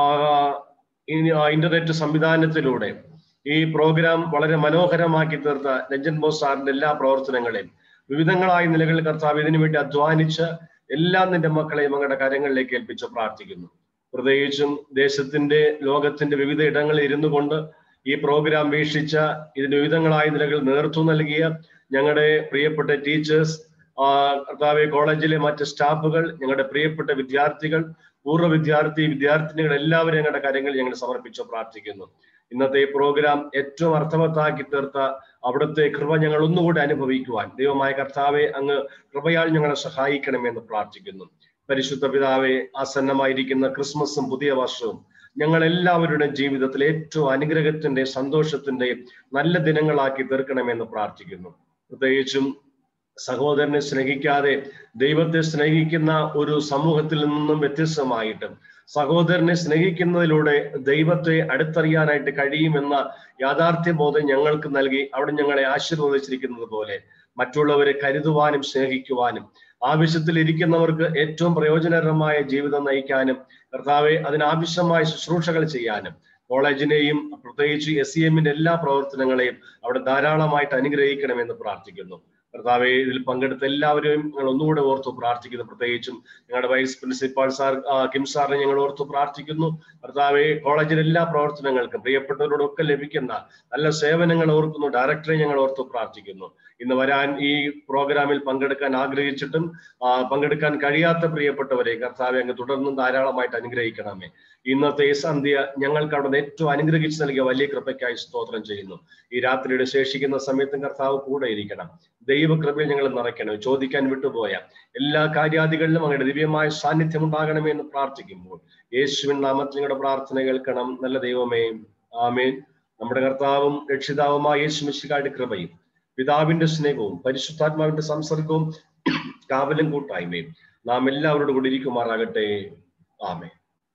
ഇനി ആ ഇന്റർനെറ്റ് സംവിധാനത്തിലൂടെ ഈ പ്രോഗ്രാം വളരെ മനോഹരമാക്കി തീർത്ത രഞ്ജൻ ബോസ് സാറിന്റെ എല്ലാ പ്രവർത്തനങ്ങളെയും വിവിധങ്ങളായ നിലകളിൽ കർത്താവ് ഇതിനു വേണ്ടി അധ്വാനിച്ച് എല്ലാ നിന്റെ മക്കളെയും അങ്ങയുടെ കരങ്ങളിലേക്ക് ഏൽപ്പിച്ച് പ്രാർത്ഥിക്കുന്നു പ്രത്യേകിച്ചും ദേശത്തിന്റെ ലോകത്തിന്റെ വിവിധ ഇടങ്ങളിൽ ഇരുന്നു കൊണ്ട് ഈ പ്രോഗ്രാം വീക്ഷിച്ച ഇതിന് വിവിധങ്ങളായ നിലകളിൽ നേതൃത്വം നൽകിയ ഞങ്ങളുടെ പ്രിയപ്പെട്ട ടീച്ചേഴ്സ് കർത്താവെ കോളേജിലെ മറ്റ് സ്റ്റാഫുകൾ ഞങ്ങളുടെ പ്രിയപ്പെട്ട വിദ്യാർത്ഥികൾ പൂർവ്വ വിദ്യാർത്ഥി വിദ്യാർത്ഥിനികൾ എല്ലാവരും ഞങ്ങളുടെ കാര്യങ്ങൾ ഞങ്ങൾ സമർപ്പിച്ച് പ്രാർത്ഥിക്കുന്നു ഇന്നത്തെ ഈ പ്രോഗ്രാം ഏറ്റവും അർത്ഥവത്താക്കി തീർത്ത അവിടുത്തെ കൃപ ഞങ്ങൾ ഒന്നുകൂടി അനുഭവിക്കുവാൻ ദൈവമായ കർത്താവെ അങ്ങ് കൃപയാൽ ഞങ്ങളെ സഹായിക്കണമെന്ന് പ്രാർത്ഥിക്കുന്നു പരിശുദ്ധ പിതാവെ ആസന്നമായിരിക്കുന്ന ക്രിസ്മസും പുതിയ വർഷവും ഞങ്ങൾ എല്ലാവരുടെയും ജീവിതത്തിൽ ഏറ്റവും അനുഗ്രഹത്തിന്റെ സന്തോഷത്തിന്റെയും നല്ല ദിനങ്ങളാക്കി തീർക്കണമെന്ന് പ്രാർത്ഥിക്കുന്നു പ്രത്യേകിച്ചും സഹോദരനെ സ്നേഹിക്കാതെ ദൈവത്തെ സ്നേഹിക്കുന്ന ഒരു സമൂഹത്തിൽ നിന്നും വ്യത്യസ്തമായിട്ട് സഹോദരനെ സ്നേഹിക്കുന്നതിലൂടെ ദൈവത്തെ അടുത്തറിയാനായിട്ട് കഴിയുമെന്ന യാഥാർത്ഥ്യ ബോധം ഞങ്ങൾക്ക് നൽകി അവിടെ ഞങ്ങളെ ആശീർവദിച്ചിരിക്കുന്നത് പോലെ മറ്റുള്ളവരെ കരുതുവാനും സ്നേഹിക്കുവാനും ആവശ്യത്തിൽ ഇരിക്കുന്നവർക്ക് ഏറ്റവും പ്രയോജനകരമായ ജീവിതം നയിക്കാനും കർത്താവെ അതിനാവശ്യമായ ശുശ്രൂഷകൾ ചെയ്യാനും കോളേജിനെയും പ്രത്യേകിച്ച് എസ് സി എമ്മിന്റെ എല്ലാ പ്രവർത്തനങ്ങളെയും അവിടെ ധാരാളമായിട്ട് അനുഗ്രഹിക്കണമെന്ന് പ്രാർത്ഥിക്കുന്നു കർത്താവെ ഇതിൽ പങ്കെടുത്ത എല്ലാവരെയും ഞങ്ങൾ ഒന്നുകൂടെ ഓർത്തു പ്രാർത്ഥിക്കുന്നു പ്രത്യേകിച്ചും ഞങ്ങളുടെ വൈസ് പ്രിൻസിപ്പാൾ സാർ ആ, കിം സാറിനെ ഞങ്ങൾ ഓർത്തു പ്രാർത്ഥിക്കുന്നു കർത്താവെ കോളേജിലെ എല്ലാ പ്രവർത്തനങ്ങൾക്കും പ്രിയപ്പെട്ടവരോടൊക്കെ ലഭിക്കുന്ന നല്ല സേവനങ്ങൾ ഓർക്കുന്നു ഡയറക്ടറെ ഞങ്ങൾ ഓർത്തു പ്രാർത്ഥിക്കുന്നു ഇന്ന് വരാൻ ഈ പ്രോഗ്രാമിൽ പങ്കെടുക്കാൻ ആഗ്രഹിച്ചിട്ടും ആ, പങ്കെടുക്കാൻ കഴിയാത്ത പ്രിയപ്പെട്ടവരെ കർത്താവെ അങ്ങ് തുടർന്നും ധാരാളമായിട്ട് അനുഗ്രഹിക്കണമേ ഇന്നത്തെ ഈ സന്ധ്യ ഞങ്ങൾക്ക് അവിടെ ഏറ്റവും അനുഗ്രഹിച്ച് നൽകിയ വലിയ കൃപയ്ക്കായി സ്തോത്രം ചെയ്യുന്നു ഈ രാത്രിയുടെ ശേഷിക്കുന്ന സമയത്തും കർത്താവ് കൂടെ ഇരിക്കണം ദൈവകൃപയിൽ ഞങ്ങൾ നിറയ്ക്കണം ചോദിക്കാൻ വിട്ടുപോയ എല്ലാ കാര്യാദികളിലും അങ്ങയുടെ ദിവ്യമായ സാന്നിധ്യം ഉണ്ടാകണമേ എന്ന് പ്രാർത്ഥിക്കുമ്പോൾ യേശുവിൻ നാമത്തിൽ ഞങ്ങളുടെ പ്രാർത്ഥന കേൾക്കണം നല്ല ദൈവമേ ആമേൻ നമ്മുടെ കർത്താവും രക്ഷിതാവുമായ യേശു മിശികായുടെ കൃപയും പിതാവിന്റെ സ്നേഹവും പരിശുദ്ധാത്മാവിന്റെ സംസർഗവും കാവലും കൂട്ടായ്മയും നാം എല്ലാവരോടും കൂടി ഇരിക്കുമാറാകട്ടെ ആമേ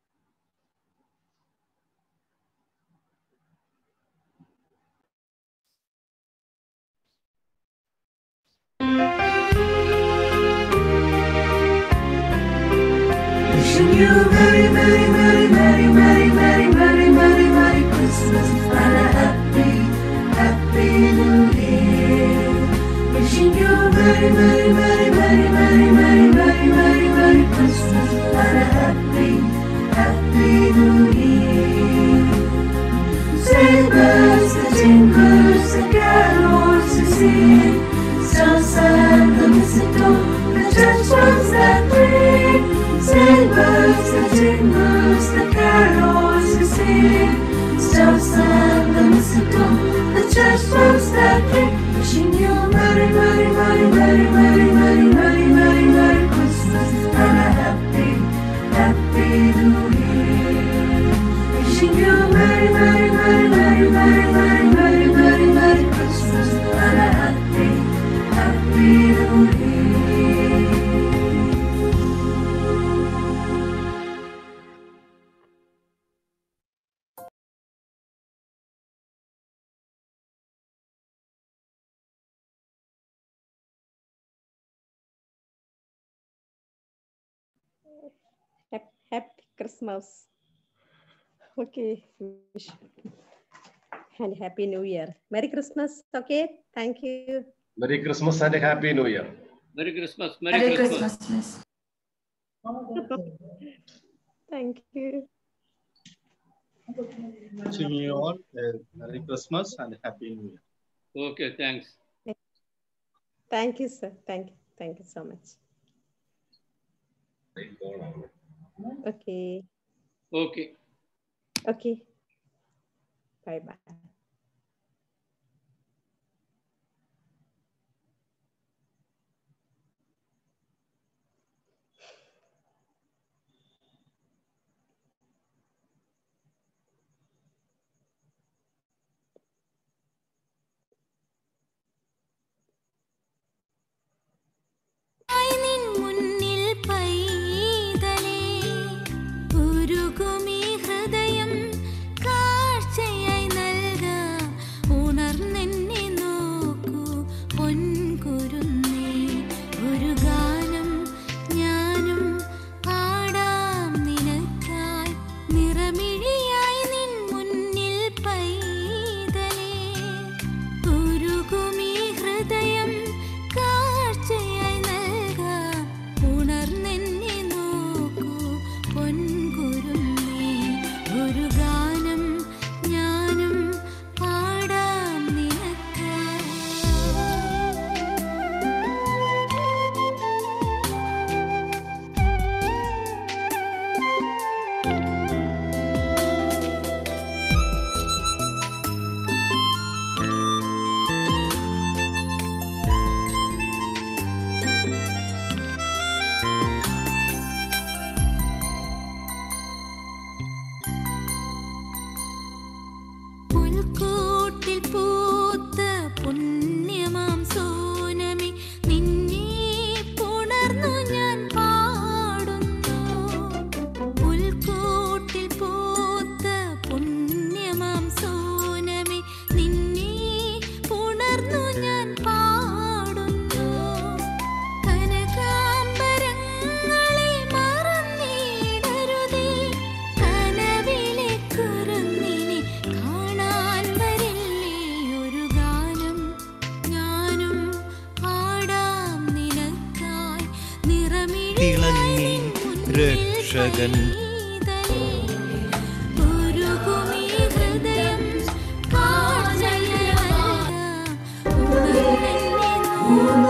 Wishing you a very, very, very, very, very, very, very, very, very Christmas and a happy, happy New Year. Wishing you a very, very, very, very, very, very, very, very, very Christmas and a happy, happy New Year. Sleigh bells, the jingles, the carols we sing, stars and the mistletoe, the church bells that ring. Sleigh bells, the jingles, the carols we sing, stars and the mistletoe, the church bells that ring. Wishing you a very, very, very, very, very, very, very, very, very Christmas and a happy, happy New Year. Wishing you a very, very, very, very, very, very, very, very, very Christmas and a happy, happy New Year. Hap- Happy Christmas. Okay. wish- And Happy New Year. Merry Christmas. Okay. Thank you. Merry Christmas and happy New Year merry Christmas Merry merry Christmas Christmas, Miss. Thank you. Wishing you all a Merry Christmas and Happy New Year. Okay thanks Thank you, sir. Thank you. Thank you so much okay okay okay bye bye ആയി നിൻ മുന്നിൽ പൈതലേ ഉരുകുമീ ഹൃദയം കാഴ്ചയായി നൽകാം ഉണർന്നെന്നെ നോക്കൂ പൊൻകുരുന്നേ ഒരു ഗാനം ഞാനും പാടാം നിനക്കായി നിറമിഴിയായി നിൻ മുന്നിൽ പൈതലേ ഉരുകുമീ ഹൃദയം കാഴ്ചയായി നൽകാം ഉണർന്നെന്നെ നോക്കൂ പൊൻകുരുന്നേ ഒരു ഗാനം ഞാനും പാടാം നിനക്കായി പുൽക്കൂട്ടിൽ പൂത്ത പുണ്യമാം സോനമേ നിന്നെ പുണർന്നു ഞാൻ പാടുന്നു പുൽക്കൂട്ടിൽ പൂത്ത പുണ്യമാം സോനമേ നിന്നെ പുണർന്നു ഞാൻ പാടുന്നു കനകാംബരങ്ങളെ മറന്നിടരുതേ കനവിലെ കുരുന്നിനെ കാണാൻ വരില്ലേ ഒരു ഗാനം ഞാനും പാടാം നിനക്കായി തിളങ്ങി രക്ഷകൻ ഉരുകുമീ ഹൃദയം കാഴ്ചയായി നൽകാം. ഉണർന്നെന്നെ നോക്കൂ